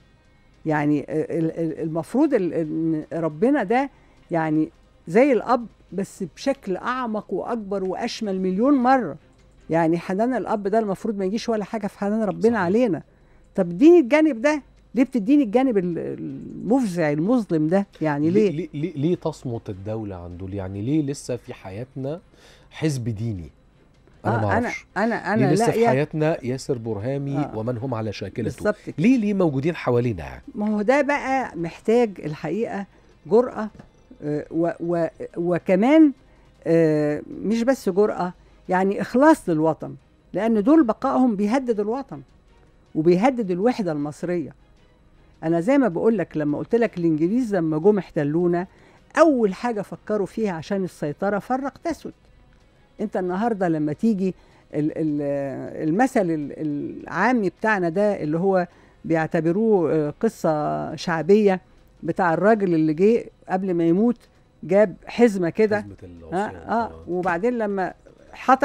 يعني ال- ال- المفروض ال- ان ربنا ده يعني زي الاب بس بشكل اعمق واكبر واشمل مليون مره يعني حنان الاب ده المفروض ما يجيش ولا حاجه في حنان ربنا صحيح. علينا طب اديني الجانب ده ليه بتديني الجانب ال- المفزع المظلم ده يعني ليه, ليه ليه, ليه تصمت الدولة عن دول يعني ليه لسه في حياتنا حزب ديني انا ما آه انا اعرفش انا ليه انا لسه في لاقيه حياتنا ياسر برهامي آه. ومن هم على شاكلته بالظبط كده. ليه ليه موجودين حوالينا يعني ما هو ده بقى محتاج الحقيقه جرأه آه، و و وكمان آه، مش بس جرأه يعني اخلاص للوطن لان دول بقائهم بيهدد الوطن وبيهدد الوحده المصريه انا زي ما بقول لك لما قلت لك الانجليز لما جم احتلونا اول حاجه فكروا فيها عشان السيطره فرق تسد انت النهارده لما تيجي ال- ال- المثل ال- العامي بتاعنا ده اللي هو بيعتبروه آه، قصه شعبيه بتاع الراجل اللي جه قبل ما يموت جاب حزمه كده حزمة اه العصيان. اه وبعدين لما حطب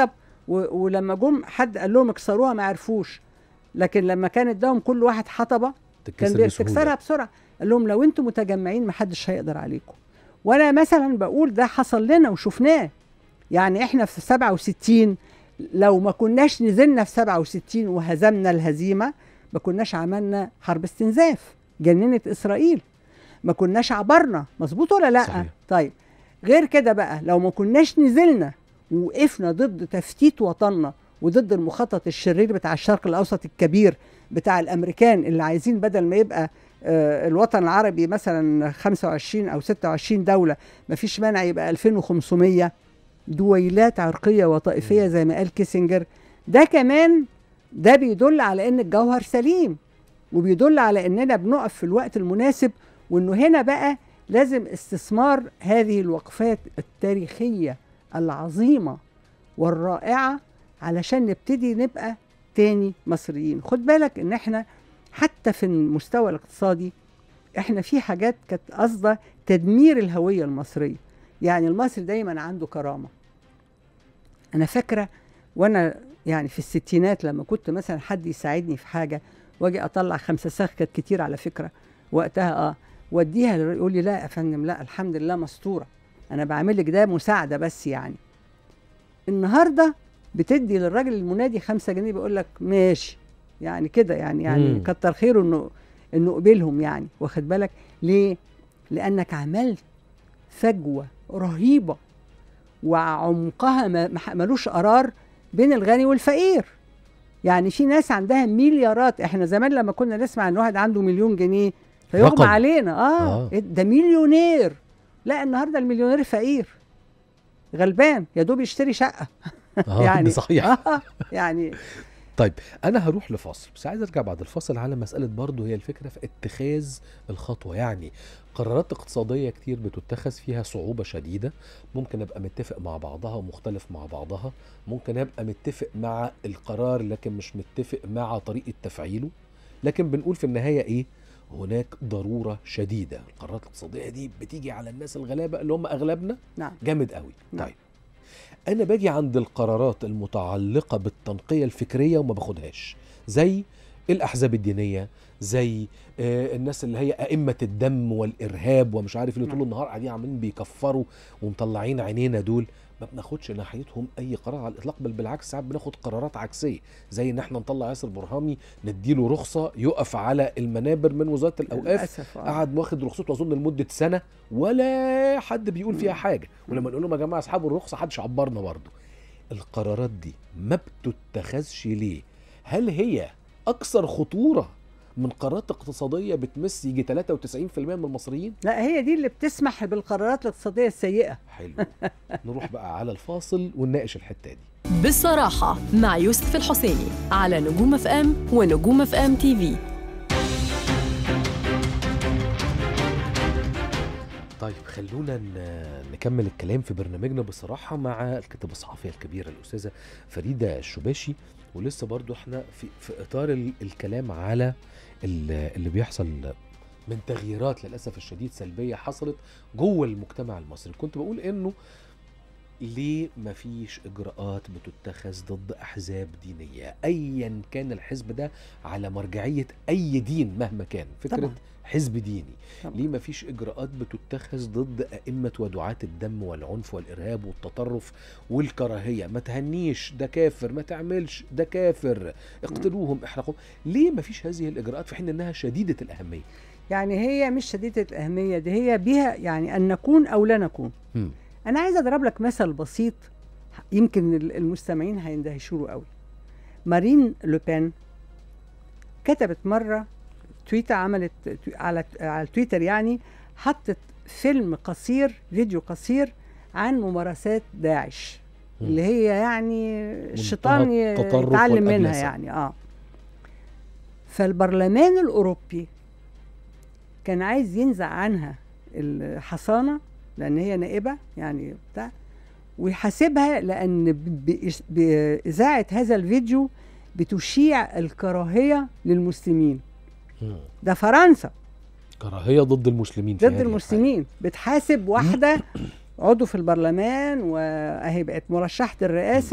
و- ولما جم حد قال لهم اكسروها ما عرفوش لكن لما كان اداهم كل واحد حطبه كان تتكسر بسهولة. بتكسرها بسرعه قال لهم لو انتم متجمعين محدش هيقدر عليكم وانا مثلا بقول ده حصل لنا وشفناه يعني احنا في 67 لو ما كناش نزلنا في 67 وهزمنا الهزيمه ما كناش عملنا حرب استنزاف جننت اسرائيل ما كناش عبرنا مظبوط ولا لا صحيح. طيب غير كده بقى لو ما كناش نزلنا ووقفنا ضد تفتيت وطننا وضد المخطط الشرير بتاع الشرق الاوسط الكبير بتاع الامريكان اللي عايزين بدل ما يبقى آه، الوطن العربي مثلا 25 او 26 دوله ما فيش مانع يبقى 2500 دويلات عرقيه وطائفيه زي ما قال كيسنجر ده كمان ده بيدل على ان الجوهر سليم وبيدل على اننا بنقف في الوقت المناسب وانه هنا بقى لازم استثمار هذه الوقفات التاريخيه العظيمه والرائعه علشان نبتدي نبقى تاني مصريين خد بالك ان احنا حتى في المستوى الاقتصادي احنا في حاجات كانت قصده تدمير الهويه المصريه يعني المصري دايما عنده كرامه انا فاكره وانا يعني في الستينات لما كنت مثلا حد يساعدني في حاجه واجي اطلع خمسه ساخ كانت كتير على فكره وقتها اه واديها للر- يقول لي لا يا فندم لا الحمد لله مستوره انا بعمل لك ده مساعده بس يعني النهارده بتدي للراجل المنادي خمسة جنيه بيقول لك ماشي يعني كده يعني يعني مم. كتر خيره انه انه قبلهم يعني واخد بالك ليه؟ لانك عملت فجوه رهيبه وعمقها ما- ما- ملوش قرار بين الغني والفقير يعني في ناس عندها مليارات احنا زمان لما كنا نسمع ان واحد عنده مليون جنيه فيغمى رقم. علينا اه, آه. آه. ده مليونير لا النهارده المليونير فقير غلبان يا دوب يشتري شقه اه يعني ده صحيح آه يعني طيب انا هروح لفاصل بس عايز ارجع بعد الفاصل على مساله برضه هي الفكره في اتخاذ الخطوه يعني قرارات اقتصاديه كتير بتتخذ فيها صعوبه شديده ممكن ابقى متفق مع بعضها ومختلف مع بعضها ممكن ابقى متفق مع القرار لكن مش متفق مع طريقه تفعيله لكن بنقول في النهايه ايه هناك ضروره شديده القرارات الاقتصاديه دي بتيجي على الناس الغلابه اللي هم اغلبنا نعم جامد قوي نعم. طيب انا باجي عند القرارات المتعلقه بالتنقيه الفكريه وما باخدهاش زي الاحزاب الدينيه زي آه الناس اللي هي ائمه الدم والارهاب ومش عارف اللي طول نعم. النهار قاعدين عاملين بيكفروا ومطلعين عينينا دول ما بناخدش ناحيتهم اي قرار على الاطلاق بل بالعكس ساعات بناخد قرارات عكسيه زي ان احنا نطلع ياسر برهامي نديله رخصه يقف على المنابر من وزاره الاوقاف للاسف آه. قعد واخد رخصته اظن لمده سنه ولا حد بيقول فيها مم. حاجه ولما مم. نقول لهم يا جماعه اصحاب الرخصه محدش عبرنا برضه القرارات دي ما بتتخذش ليه هل هي اكثر خطوره من قرارات اقتصاديه بتمس يجي 93% من المصريين لا هي دي اللي بتسمح بالقرارات الاقتصاديه السيئه حلو نروح بقى على الفاصل ونناقش الحته دي بالصراحة مع يوسف الحسيني على نجوم اف ام ونجوم اف ام تي في طيب خلونا ن- نكمل الكلام في برنامجنا بصراحة مع الكاتبة الصحفية الكبيرة الأستاذة فريدة الشباشي ولسه برضو احنا في, في إطار ال- الكلام على ال- اللي بيحصل من تغييرات للأسف الشديد سلبية حصلت جوه المجتمع المصري كنت بقول إنه ليه مفيش إجراءات بتتخذ ضد أحزاب دينية أيا كان الحزب ده على مرجعية أي دين مهما كان فكرة طبعاً. حزب ديني طبعاً. ليه مفيش اجراءات بتتخذ ضد ائمه ودعاه الدم والعنف والارهاب والتطرف والكراهيه ما تهنيش ده كافر ما تعملش ده كافر اقتلوهم احرقوهم ليه مفيش هذه الاجراءات في حين انها شديده الاهميه يعني هي مش شديده الاهميه دي هي بها يعني ان نكون او لا نكون مم. انا عايزه اضرب لك مثل بسيط يمكن ال- المستمعين هيندهشوا له قوي مارين لوبين كتبت مره تويتر عملت تو- على على التويتر يعني حطت فيلم قصير فيديو قصير عن ممارسات داعش مم. اللي هي يعني الشيطان ي- التطرف يتعلم منها والأبلسة. يعني اه فالبرلمان الاوروبي كان عايز ينزع عنها الحصانه لان هي نائبه يعني بتاع ويحاسبها لان ب- بإش- باذاعه هذا الفيديو بتشيع الكراهيه للمسلمين مم. ده فرنسا كراهيه ضد المسلمين في ضد هذه المسلمين بتحاسب واحده عضو في البرلمان واهي بقت مرشحه الرئاسه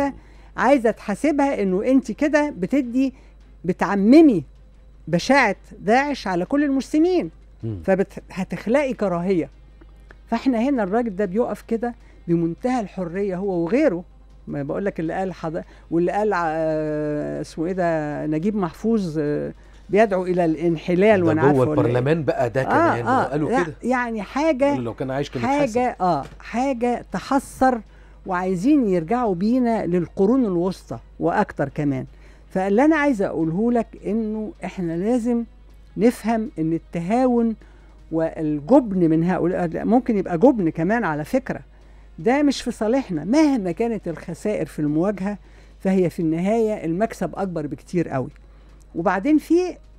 عايزه تحاسبها انه انت كده بتدي بتعممي بشاعه داعش على كل المسلمين مم. فهتخلقي كراهيه فاحنا هنا الراجل ده بيقف كده بمنتهى الحريه هو وغيره ما بقول لك اللي قال حض... واللي قال آه، اسمه ايه ده نجيب محفوظ آه، بيدعو الى الانحلال ده وانا عارفه جوه ولا إيه. البرلمان بقى ده اه كمان اه قالوا لا، كده يعني حاجه قالوا لو كان عايش كان يتحاسب. حاجه اه حاجه تحسر وعايزين يرجعوا بينا للقرون الوسطى واكتر كمان فاللي انا عايزه اقوله لك انه احنا لازم نفهم ان التهاون والجبن من هؤلاء لا، ممكن يبقى جبن كمان على فكره ده مش في صالحنا مهما كانت الخسائر في المواجهه فهي في النهايه المكسب اكبر بكتير قوي وبعدين في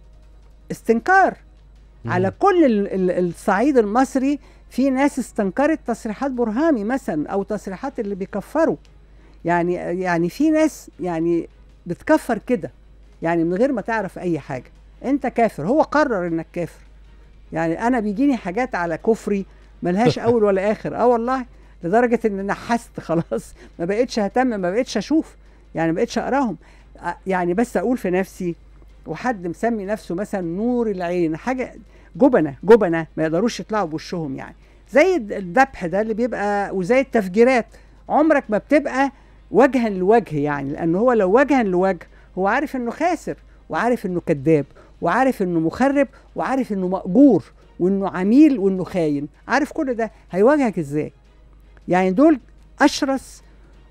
استنكار مم. على كل ال- ال- الصعيد المصري في ناس استنكرت تصريحات برهامي مثلا او تصريحات اللي بيكفروا يعني يعني في ناس يعني بتكفر كده يعني من غير ما تعرف اي حاجه انت كافر هو قرر انك كافر يعني انا بيجيني حاجات على كفري ملهاش اول ولا اخر اه والله لدرجه ان نحست خلاص ما بقتش اهتم ما بقتش اشوف يعني ما بقتش اقراهم آه، يعني بس اقول في نفسي وحد مسمي نفسه مثلا نور العين حاجه جبنه جبنه ما يقدروش يطلعوا بوشهم يعني زي الد- الذبح ده اللي بيبقى وزي التفجيرات عمرك ما بتبقى وجها لوجه يعني لان هو لو وجها لوجه هو عارف انه خاسر وعارف انه كذاب وعارف انه مخرب وعارف انه مأجور وانه عميل وانه خاين عارف كل ده هيواجهك ازاي يعني دول اشرس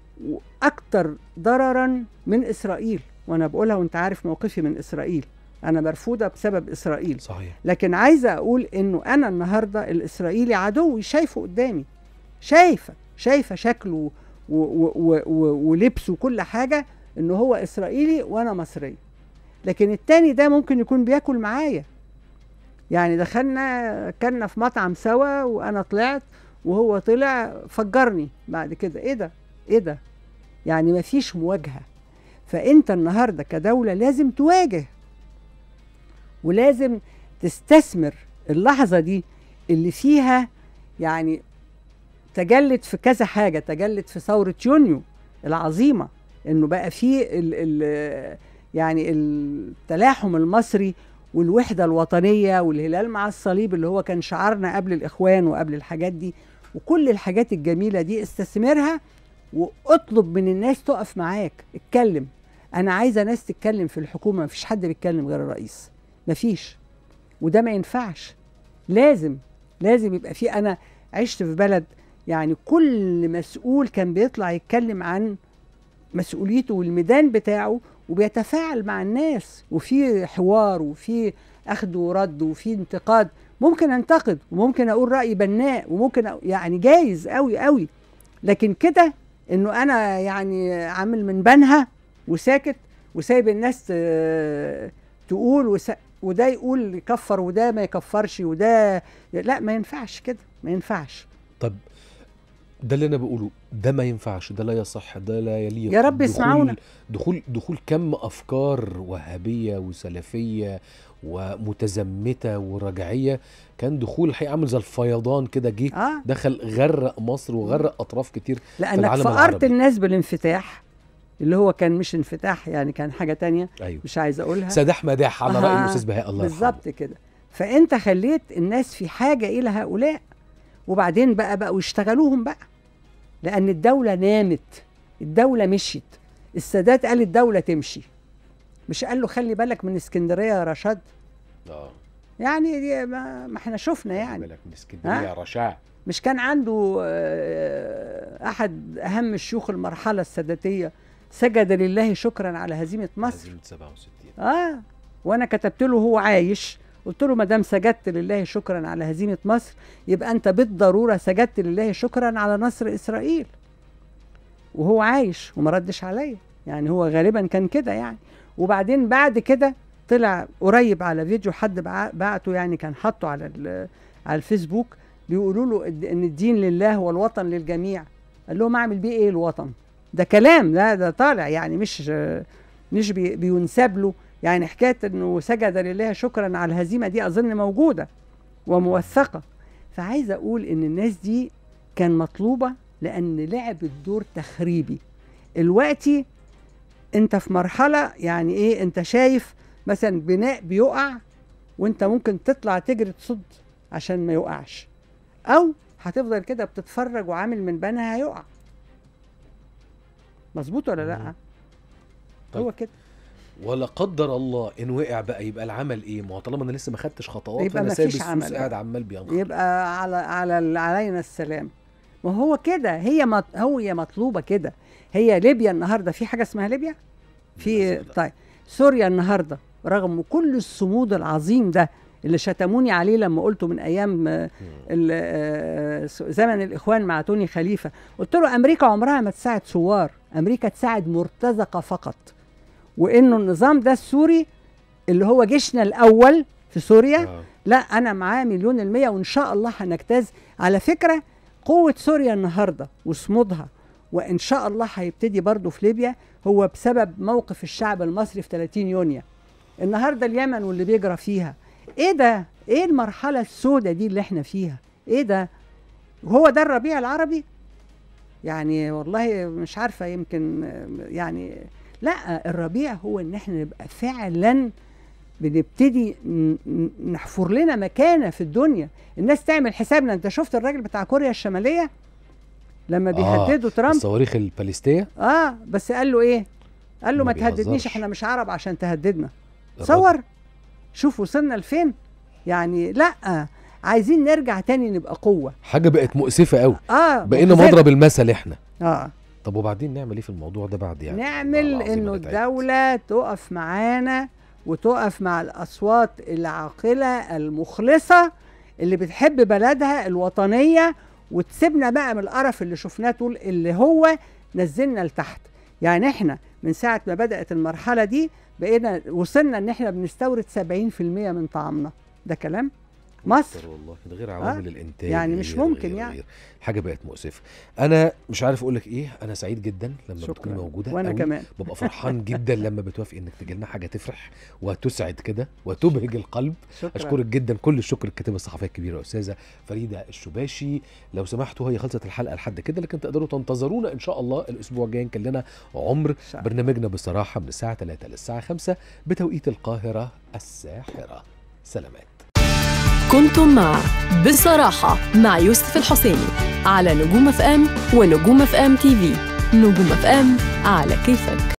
واكتر ضررا من اسرائيل وانا بقولها وانت عارف موقفي من اسرائيل انا مرفوضه بسبب اسرائيل صحيح لكن عايزه اقول انه انا النهارده الاسرائيلي عدوي شايفه قدامي شايفه شايفه شكله و- و- و- و- ولبسه وكل حاجه انه هو اسرائيلي وانا مصريه لكن التاني ده ممكن يكون بياكل معايا يعني دخلنا كنا في مطعم سوا وانا طلعت وهو طلع فجرني بعد كده ايه ده ايه ده يعني مفيش مواجهه فانت النهارده كدوله لازم تواجه ولازم تستثمر اللحظه دي اللي فيها يعني تجلت في كذا حاجه تجلت في ثوره يونيو العظيمه انه بقى فيه ال ال يعني التلاحم المصري والوحده الوطنيه والهلال مع الصليب اللي هو كان شعارنا قبل الاخوان وقبل الحاجات دي وكل الحاجات الجميله دي استثمرها واطلب من الناس تقف معاك اتكلم انا عايزه ناس تتكلم في الحكومه مفيش حد بيتكلم غير الرئيس مفيش وده ما ينفعش لازم لازم يبقى في انا عشت في بلد يعني كل مسؤول كان بيطلع يتكلم عن مسؤوليته والميدان بتاعه وبيتفاعل مع الناس وفي حوار وفي اخذ ورد وفي انتقاد ممكن انتقد وممكن اقول راي بناء وممكن أ... يعني جايز قوي قوي لكن كده انه انا يعني عامل من بنها وساكت وسايب الناس ت- تقول وس... وده يقول يكفر وده ما يكفرش وده لا ما ينفعش كده ما ينفعش طب ده اللي انا بقوله ده ما ينفعش ده لا يصح ده لا يليق يا رب دخول- يسمعونا. دخول دخول كم افكار وهابيه وسلفيه ومتزمته ورجعيه كان دخول الحقيقه عامل زي الفيضان كده جه اه دخل غرق مصر وغرق اطراف كتير لانك العالم فقرت العربي. الناس بالانفتاح اللي هو كان مش انفتاح يعني كان حاجه تانية ايوه مش عايزه اقولها سداح مداح على راي أها، الاستاذ بهاء الله يرحمه. بالظبط كده فانت خليت الناس في حاجه الى هؤلاء وبعدين بقى بقوا يشتغلوهم بقى لان الدوله نامت الدوله مشيت السادات قال الدوله تمشي مش قال له خلي بالك من اسكندريه يا رشاد اه يعني دي ما, ما احنا شفنا خلي يعني بالك من اسكندريه يا رشاع مش كان عنده آه، احد اهم شيوخ المرحله الساداتيه سجد لله شكرا على هزيمه مصر هزيمة 67 اه وانا كتبت له هو عايش قلت له ما دام سجدت لله شكرا على هزيمه مصر يبقى انت بالضروره سجدت لله شكرا على نصر اسرائيل وهو عايش وما ردش عليا يعني هو غالبا كان كده يعني وبعدين بعد كده طلع قريب على فيديو حد بع- بعته يعني كان حاطه على ال- على الفيسبوك بيقولوا له الد- ان الدين لله والوطن للجميع قال لهم اعمل بيه ايه الوطن ده كلام ده ده طالع يعني مش مش بي بينسب له يعني حكايه انه سجد لله شكرا على الهزيمه دي اظن موجوده وموثقه فعايزه اقول ان الناس دي كان مطلوبه لان لعبت دور تخريبي الوقتي انت في مرحله يعني ايه انت شايف مثلا بناء بيقع وانت ممكن تطلع تجري تصد عشان ما يقعش او هتفضل كده بتتفرج وعامل من بنها هيقع مظبوط ولا لا مم. هو طيب. كده ولا قدر الله ان وقع بقى يبقى العمل ايه ما هو طالما انا لسه ما خدتش خطوات يبقى فانا سايب مفيش السوس عمل قاعد بقى. عمال بينخر يبقى على على ال- علينا السلام ما هو كده هي مط... هو هي مطلوبه كده هي ليبيا النهارده في حاجه اسمها ليبيا في للأسف لا. طيب سوريا النهارده رغم كل الصمود العظيم ده اللي شتموني عليه لما قلته من ايام آه، ال- آه، س- زمن الاخوان مع توني خليفه قلت له امريكا عمرها ما تساعد ثوار امريكا تساعد مرتزقه فقط وانه النظام ده السوري اللي هو جيشنا الاول في سوريا آه. لا انا معاه مليون المية وان شاء الله هنجتاز على فكرة قوة سوريا النهاردة وصمودها وان شاء الله هيبتدي برضو في ليبيا هو بسبب موقف الشعب المصري في 30 يونيو النهاردة اليمن واللي بيجرى فيها ايه ده ايه المرحلة السوداء دي اللي احنا فيها ايه ده هو ده الربيع العربي يعني والله مش عارفة يمكن آه، يعني لا الربيع هو ان احنا نبقى فعلا بنبتدي ن- ن- نحفر لنا مكانه في الدنيا الناس تعمل حسابنا انت شفت الراجل بتاع كوريا الشماليه لما آه، بيهددوا ترامب الصواريخ الباليستيه اه بس قال له ايه قال له ما ما تهددنيش بيهزرش. احنا مش عرب عشان تهددنا الراجل- صور شوف وصلنا لفين يعني لا عايزين نرجع تاني نبقى قوه حاجه بقت مؤسفه قوي اه بقينا محزنة. مضرب المثل احنا اه طب وبعدين نعمل ايه في الموضوع ده بعد يعني والله نعمل العظيم انه أنا تعبت. الدولة تقف معانا وتقف مع الأصوات العاقلة المخلصة اللي بتحب بلدها الوطنية وتسيبنا بقى من القرف اللي شفناه طول اللي هو نزلنا لتحت يعني احنا من ساعة ما بدأت المرحلة دي بقينا وصلنا ان احنا بنستورد 70% من طعامنا ده كلام مصر أكتر والله ده غير عوامل الانتاج يعني مش غير- ممكن غير- يعني. غير. حاجه بقت مؤسفه انا مش عارف اقول لك ايه انا سعيد جدا لما بتكوني شكرا موجوده وانا أوي. كمان ببقى فرحان جدا لما بتوافقي انك تجي لنا حاجه تفرح وتسعد كده وتبهج القلب شكرا اشكرك جدا كل الشكر الكاتبه الصحفيه الكبيره استاذه فريده الشباشي لو سمحتوا هي خلصت الحلقه لحد كده لكن تقدروا تنتظرونا ان شاء الله الاسبوع الجاي كان لنا عمر شاء برنامجنا بصراحه من الساعه 3 للساعه 5 بتوقيت القاهره الساحره سلامات كنتم مع بصراحة مع يوسف الحسيني على نجوم اف ام ونجوم اف ام تي في نجوم اف ام على كيفك